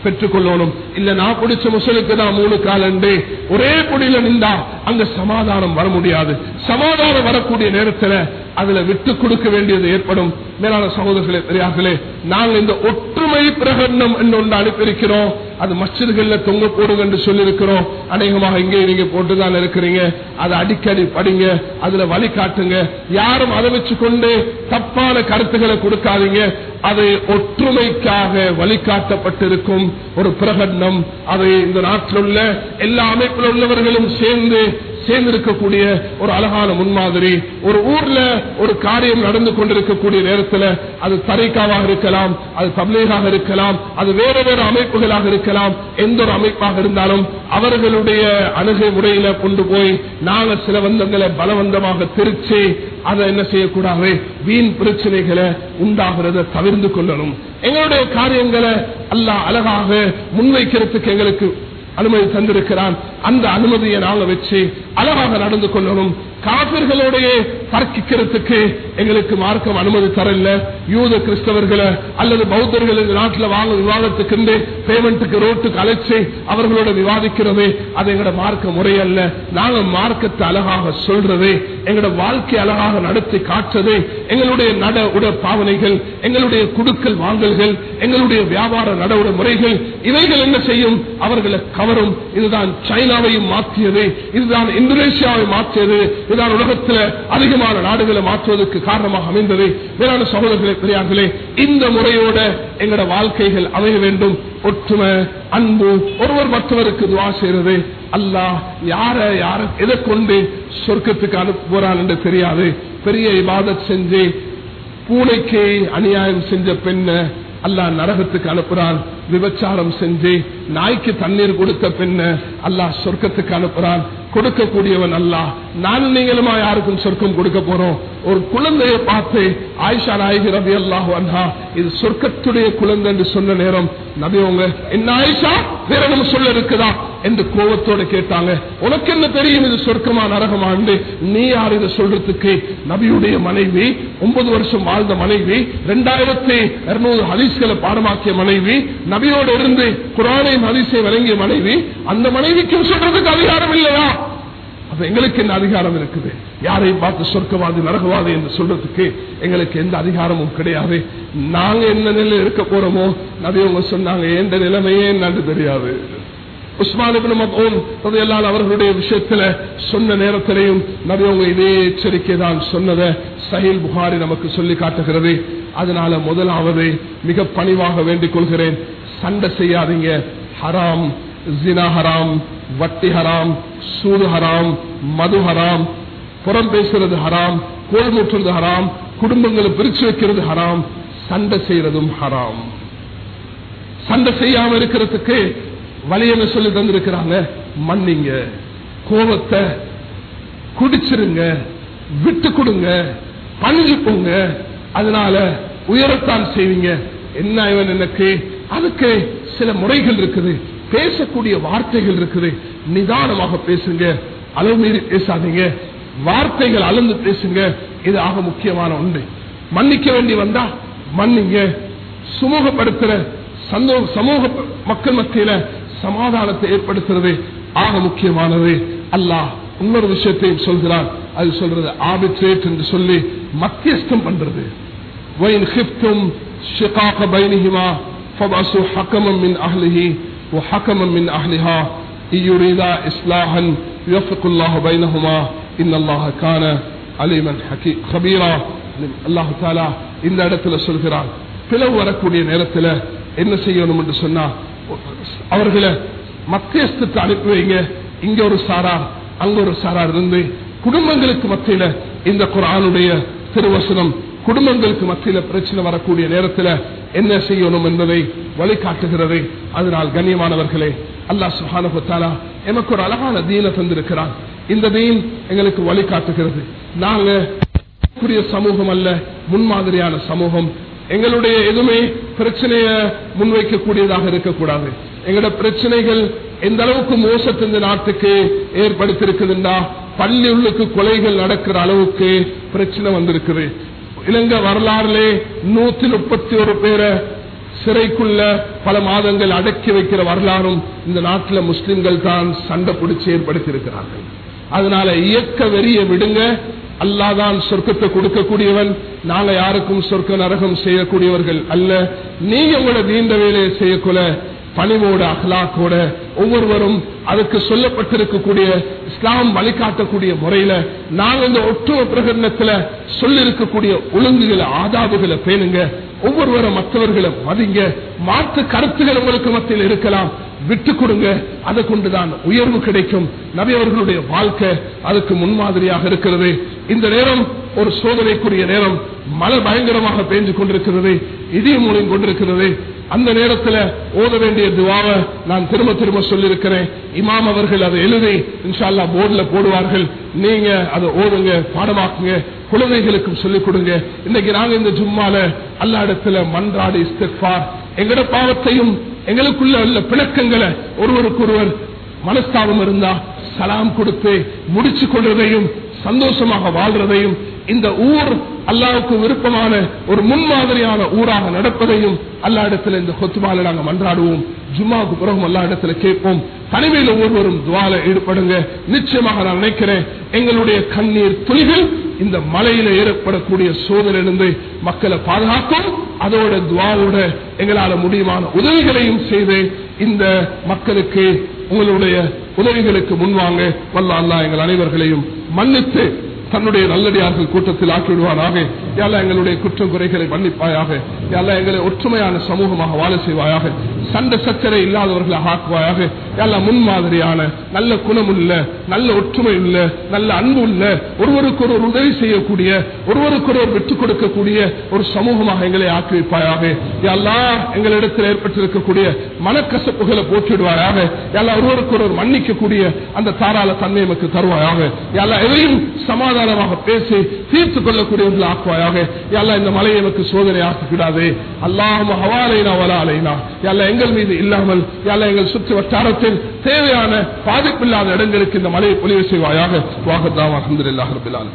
பெற்றுக்கொள்ளணும் இல்ல நான் பிடிச்ச முசலுக்கு தான் மூணு காலண்டு ஒரே குடியில நின்றா அங்க சமாதானம் வர முடியாது சமாதானம் வரக்கூடிய நேரத்துல அதுல விட்டு கொடுக்க வேண்டியது ஏற்படும் மேலான சகோதரர்களே பெரியார்களே நாங்கள் இந்த ஒற்றுமை பிரகடனம் என்று ஒன்று அனுப்பியிருக்கிறோம் அது மச்சர்கள்ல தொங்க போடுங்க என்று சொல்லியிருக்கிறோம் அநேகமாக இங்கே நீங்க போட்டுதான் இருக்கிறீங்க அதை அடிக்கடி படிங்க அதுல வழி காட்டுங்க யாரும் அதை வச்சு கொண்டு தப்பான கருத்துக்களை கொடுக்காதீங்க அதை ஒற்றுமைக்காக வழிகாட்டப்பட்டிருக்கும் ஒரு பிரகடனம் அதை இந்த நாட்டில் உள்ள எல்லா அமைப்பில் உள்ளவர்களும் சேர்ந்து சேர்ந்திருக்கக்கூடிய ஒரு அழகான முன்மாதிரி ஒரு ஊர்ல ஒரு காரியம் நடந்து கொண்டிருக்கக்கூடிய நேரத்தில் அது தரைக்காவாக இருக்கலாம் அது தப்லீகாக இருக்கலாம் அது வேற வேற அமைப்புகளாக இருக்கலாம் எந்த ஒரு அமைப்பாக இருந்தாலும் அவர்களுடைய அணுகை முறையில கொண்டு போய் நாங்கள் சில வந்தங்களை பலவந்தமாக திருச்சி அதை என்ன செய்யக்கூடாது வீண் பிரச்சனைகளை உண்டாகிறத தவிர்த்து கொள்ளணும் எங்களுடைய காரியங்களை அல்லாஹ் அழகாக முன்வைக்கிறதுக்கு எங்களுக்கு அனுமதி தந்திருக்கிறான் அந்த அனுமதியை நாங்க வச்சு அழகாக நடந்து கொள்ளணும் காபிர்களோடைய தர்க்கிக்கிறதுக்கு எங்களுக்கு மார்க்கம் அனுமதி தரல யூத கிறிஸ்தவர்களை அல்லது பௌத்தர்கள் இந்த நாட்டில் வாங்க விவாதத்துக்கு பேமெண்ட்டுக்கு ரோட்டுக்கு அழைச்சி அவர்களோட விவாதிக்கிறது அது எங்களோட மார்க்க முறையல்ல நாங்க மார்க்கத்தை அழகாக சொல்றது எங்களோட வாழ்க்கை அழகாக நடத்தி காட்டுறது எங்களுடைய நட உட பாவனைகள் எங்களுடைய குடுக்கல் வாங்கல்கள் எங்களுடைய வியாபார நடவுட முறைகள் இவைகள் என்ன செய்யும் அவர்களை கவரும் இதுதான் சைனாவையும் மாற்றியது இதுதான் இந்தோனேஷியாவை மாற்றியது இதுதான் உலகத்தில் அதிகமான நாடுகளை மாற்றுவதற்கு காரணமாக அமைந்தது வேளாண் சகோதரர்களே பெரியார்களே இந்த முறையோட எங்களோட வாழ்க்கைகள் அமைய வேண்டும் ஒற்றுமை அன்பு ஒருவர் மற்றவருக்கு துவா செய்யறது அல்லாஹ் யார யார எதை கொண்டு சொர்க்கத்துக்கு அனுப்ப போறான் என்று தெரியாது பெரிய இபாதத் செஞ்சு பூனைக்கு அநியாயம் செஞ்ச பெண்ண அல்லாஹ் நரகத்துக்கு அனுப்புறான் விபச்சாரம் செஞ்சு நாய்க்கு தண்ணீர் கொடுத்த பெண்ண அல்லாஹ் சொர்க்கத்துக்கு அனுப்புறான் கொடுக்கக்கூடியவன் அல்லாஹ் நான் நீங்களுமா யாருக்கும் சொர்க்கம் கொடுக்க போறோம் ஒரு குழந்தையை பார்த்து ஆயிஷா நாயகி ரவி அல்லாஹ் அன்ஹா இது சொர்க்கத்துடைய குழந்தை என்று சொன்ன நேரம் நபி உங்க என்ன ஆயிஷா வேற நம்ம சொல்ல இருக்குதா என்று கோபத்தோட கேட்டாங்க உனக்கு என்ன தெரியும் இது சொர்க்கமா நரகமா என்று நீ யார் இதை சொல்றதுக்கு நபியுடைய மனைவி ஒன்பது வருஷம் வாழ்ந்த மனைவி இரண்டாயிரத்தி இருநூறு ஹதீஸ்களை பாடமாக்கிய மனைவி நபியோடு இருந்து குரானையும் ஹதீஸை வழங்கிய மனைவி அந்த மனைவிக்கும் சொல்றதுக்கு அதிகாரம் இல்லையா அப்ப எங்களுக்கு என்ன அதிகாரம் இருக்குது யாரை பார்த்து சொர்க்கவாதி நரகவாதி என்று சொல்றதுக்கு எங்களுக்கு எந்த அதிகாரமும் கிடையாது நாங்க என்ன நிலையில் இருக்க போறோமோ நபி அவங்க சொன்னாங்க எந்த நிலைமையே என்னன்னு தெரியாது உஸ்மான் இப்னு மத்ஊன் ரலியல்லாஹு அவர்களுடைய விஷயத்துல சொன்ன நேரத்திலையும் நபி அவங்க இதே எச்சரிக்கை தான் சொன்னதை சஹீல் புகாரி நமக்கு சொல்லி காட்டுகிறது அதனால முதலாவது மிக பணிவாக வேண்டிக் கொள்கிறேன் சண்டை செய்யாதீங்க ஹராம் ஜினா ஹராம் வட்டி ஹராம் சூது ஹராம் மது ஹராம் புறம் பேசுறது ஹராம் கோல்முற்றுறது ஹராம் குடும்பங்களை பிரிச்சு வைக்கிறது ஹராம் சண்டை செய்யறதும் ஹராம் சண்டை செய்யாம இருக்கிறதுக்கு வழியன்னு சொல்லி தந்திருக்கிறாங்க மன்னிங்க கோபத்தை குடிச்சிருங்க விட்டு கொடுங்க பணிஞ்சு போங்க அதனால உயரத்தான் செய்வீங்க என்ன இவன் எனக்கு அதுக்கு சில முறைகள் இருக்குது பேசக்கூடிய வார்த்தைகள் இருக்குது நிதானமாக பேசுங்க அளவு மீறி பேசாதீங்க வார்த்தைகள் அளந்து பேசுங்க இது ஆக முக்கியமான ஒன்று மன்னிக்க வேண்டி வந்தா மன்னிங்க சுமூகப்படுத்துற சந்தோ- சமூக மக்கள் மத்தியில சமாதானத்தை ஏற்படுத்துறது ஆக முக்கியமானது அல்லாஹ் இன்னொரு விஷயத்தையும் சொல்கிறான் அது சொல்றது ஆபிட்ரேட் என்று சொல்லி மத்தியஸ்தம் பண்றது وإن خفتم شقاق بينهما فبعثوا حكما من أهله وحكما من أهلها إن يريدا إصلاحا يوفق الله بينهما إن الله كان عليما حكي- خبيرا الله تعالى இந்த இடத்துல சொல்கிறான் பிளவு வரக்கூடிய நேரத்தில் என்ன செய்யணும் என்று சொன்னா அவர்களை மத்தியஸ்தத்தை அனுப்பி வைங்க இங்க ஒரு சாரார் அங்க ஒரு சாரார் இருந்து குடும்பங்களுக்கு மத்தியில இந்த குரானுடைய திருவசனம் குடும்பங்களுக்கு மத்தியில பிரச்சனை வரக்கூடிய நேரத்தில் என்ன செய்யணும் என்பதை வழிகாட்டுகிறது அதனால் கண்ணியமானவர்களே அல்லாஹ் சுஹானஹு தஆலா எமக்கு ஒரு அழகான தீன தந்திருக்கிறான் இந்த தீன் எங்களுக்கு வழிகாட்டுகிறது நாங்க கூடிய சமூகம் அல்ல முன்மாதிரியான சமூகம் எங்களுடைய எதுவுமே பிரச்சனைய முன்வைக்கக்கூடியதாக இருக்கக்கூடாது எங்களோட பிரச்சனைகள் எந்த அளவுக்கு மோசத்தை இந்த நாட்டுக்கு ஏற்படுத்தியிருக்குதுன்னா பள்ளி உள்ளுக்கு கொலைகள் நடக்கிற அளவுக்கு பிரச்சனை வந்திருக்குது இலங்கை வரலாறுலே நூத்தி முப்பத்தி ஒரு பேரை சிறைக்குள்ள பல மாதங்கள் அடக்கி வைக்கிற வரலாறும் இந்த நாட்டில் முஸ்லிம்கள் தான் சண்டை பிடிச்சி ஏற்படுத்தி இருக்கிறார்கள் அதனால இயக்க வெறிய விடுங்க அல்லாதான் சொர்க்கத்தை கொடுக்கக்கூடியவன் நாங்க யாருக்கும் சொர்க்க நரகம் செய்யக்கூடியவர்கள் அல்ல நீங்க உங்களோட நீண்ட வேலையை செய்யக்குள்ள பணிவோட அகலாக்கோட ஒவ்வொருவரும் அதுக்கு சொல்லப்பட்டிருக்கக்கூடிய இஸ்லாம் வழிகாட்டக்கூடிய முறையில நாங்க இந்த ஒற்றுமை பிரகடனத்துல சொல்லிருக்கக்கூடிய ஒழுங்குகளை ஆதாபுகளை பேணுங்க ஒவ்வொருவரும் மற்றவர்களை மதிங்க மாற்று கருத்துகள் உங்களுக்கு மத்தியில் இருக்கலாம் விட்டு கொடுங்க அதை கொண்டுதான் உயர்வு கிடைக்கும் நபி அவர்களுடைய வாழ்க்கை அதுக்கு முன்மாதிரியாக இருக்கிறது இந்த நேரம் ஒரு சோதனைக்குரிய நேரம் மழை பயங்கரமாக பெய்ஞ்சு கொண்டிருக்கிறது இடியும் மூலியம் கொண்டிருக்கிறது அந்த நேரத்தில் ஓத வேண்டிய துவாவை நான் திரும்ப திரும்ப சொல்லியிருக்கிறேன் இமாம் அவர்கள் அதை எழுதி இன்ஷால்லா போர்டில் போடுவார்கள் நீங்க அதை ஓதுங்க பாடமாக்குங்க குழந்தைகளுக்கும் சொல்லிக் கொடுங்க இன்னைக்கு நாங்க இந்த ஜும்மால அல்லா இடத்துல மன்றாடி இஸ்திஃபார் எங்கட பாவத்தையும் எங்களுக்குள்ள உள்ள பிணக்கங்களை ஒருவருக்கொருவர் மனஸ்தாபம் இருந்தா சலாம் கொடுத்து முடிச்சு கொள்றதையும் சந்தோஷமாக வாழ்றதையும் இந்த ஊர் அல்லாவுக்கு விருப்பமான ஒரு முன்மாதிரியான ஊராக நடப்பதையும் அல்லா இடத்துல இந்த கொத்துமால நாங்க மன்றாடுவோம் ஜும்மாவுக்கு பிறகும் அல்லா இடத்துல கேட்போம் தனிமையில் ஒவ்வொருவரும் துவால ஈடுபடுங்க நிச்சயமாக நான் நினைக்கிறேன் எங்களுடைய கண்ணீர் துளிகள் இந்த மலையில ஏற்படக்கூடிய சோதனையிலிருந்து மக்களை பாதுகாக்கும் அதோட துவாவோட எங்களால முடியுமான உதவிகளையும் செய்து இந்த மக்களுக்கு உங்களுடைய உதவிகளுக்கு முன்வாங்க வல்ல அல்லா எங்கள் அனைவர்களையும் மன்னித்து தன்னுடைய நல்லடியார்கள் கூட்டத்தில் ஆக்கிவிடுவானாக யாரா எங்களுடைய குற்றம் குறைகளை மன்னிப்பாயாக யாரா எங்களை ஒற்றுமையான சமூகமாக வாழ செய்வாயாக சண்டை சச்சரை இல்லாதவர்களாக ஆக்குவாயாக யாரா முன்மாதிரியான நல்ல குணமுள்ள நல்ல ஒற்றுமை உள்ள நல்ல அன்பு உள்ள ஒருவருக்கு ஒரு உதவி செய்யக்கூடிய ஒருவருக்கு ஒரு விட்டுக் கொடுக்கக்கூடிய ஒரு சமூகமாக எங்களை ஆக்கி வைப்பாயாக எல்லா எங்களிடத்தில் ஏற்பட்டிருக்கக்கூடிய மனக்கசப்புகளை போற்றிடுவாயாக எல்லா ஒருவருக்கு ஒரு மன்னிக்கக்கூடிய அந்த தாராள தன்மை எமக்கு தருவாயாக எல்லா எதையும் சமாதானமாக பேசி தீர்த்து கொள்ளக்கூடியவர்கள் ஆக்குவாயாக எல்லா இந்த மலையை எனக்கு சோதனை ஆக்கிவிடாதே அல்லாஹ் ஹவாலைனா வலாலைனா எல்லா எங்கள் மீது இல்லாமல் எல்லா எங்கள் சுற்று வட்டாரத்தில் தேவையான பாதிப்பில்லாத இடங்களுக்கு இந்த மலையை பொலிவு செய்வாயாக வாகத்தான் அஹமதுல்லாஹ் ரபிலான்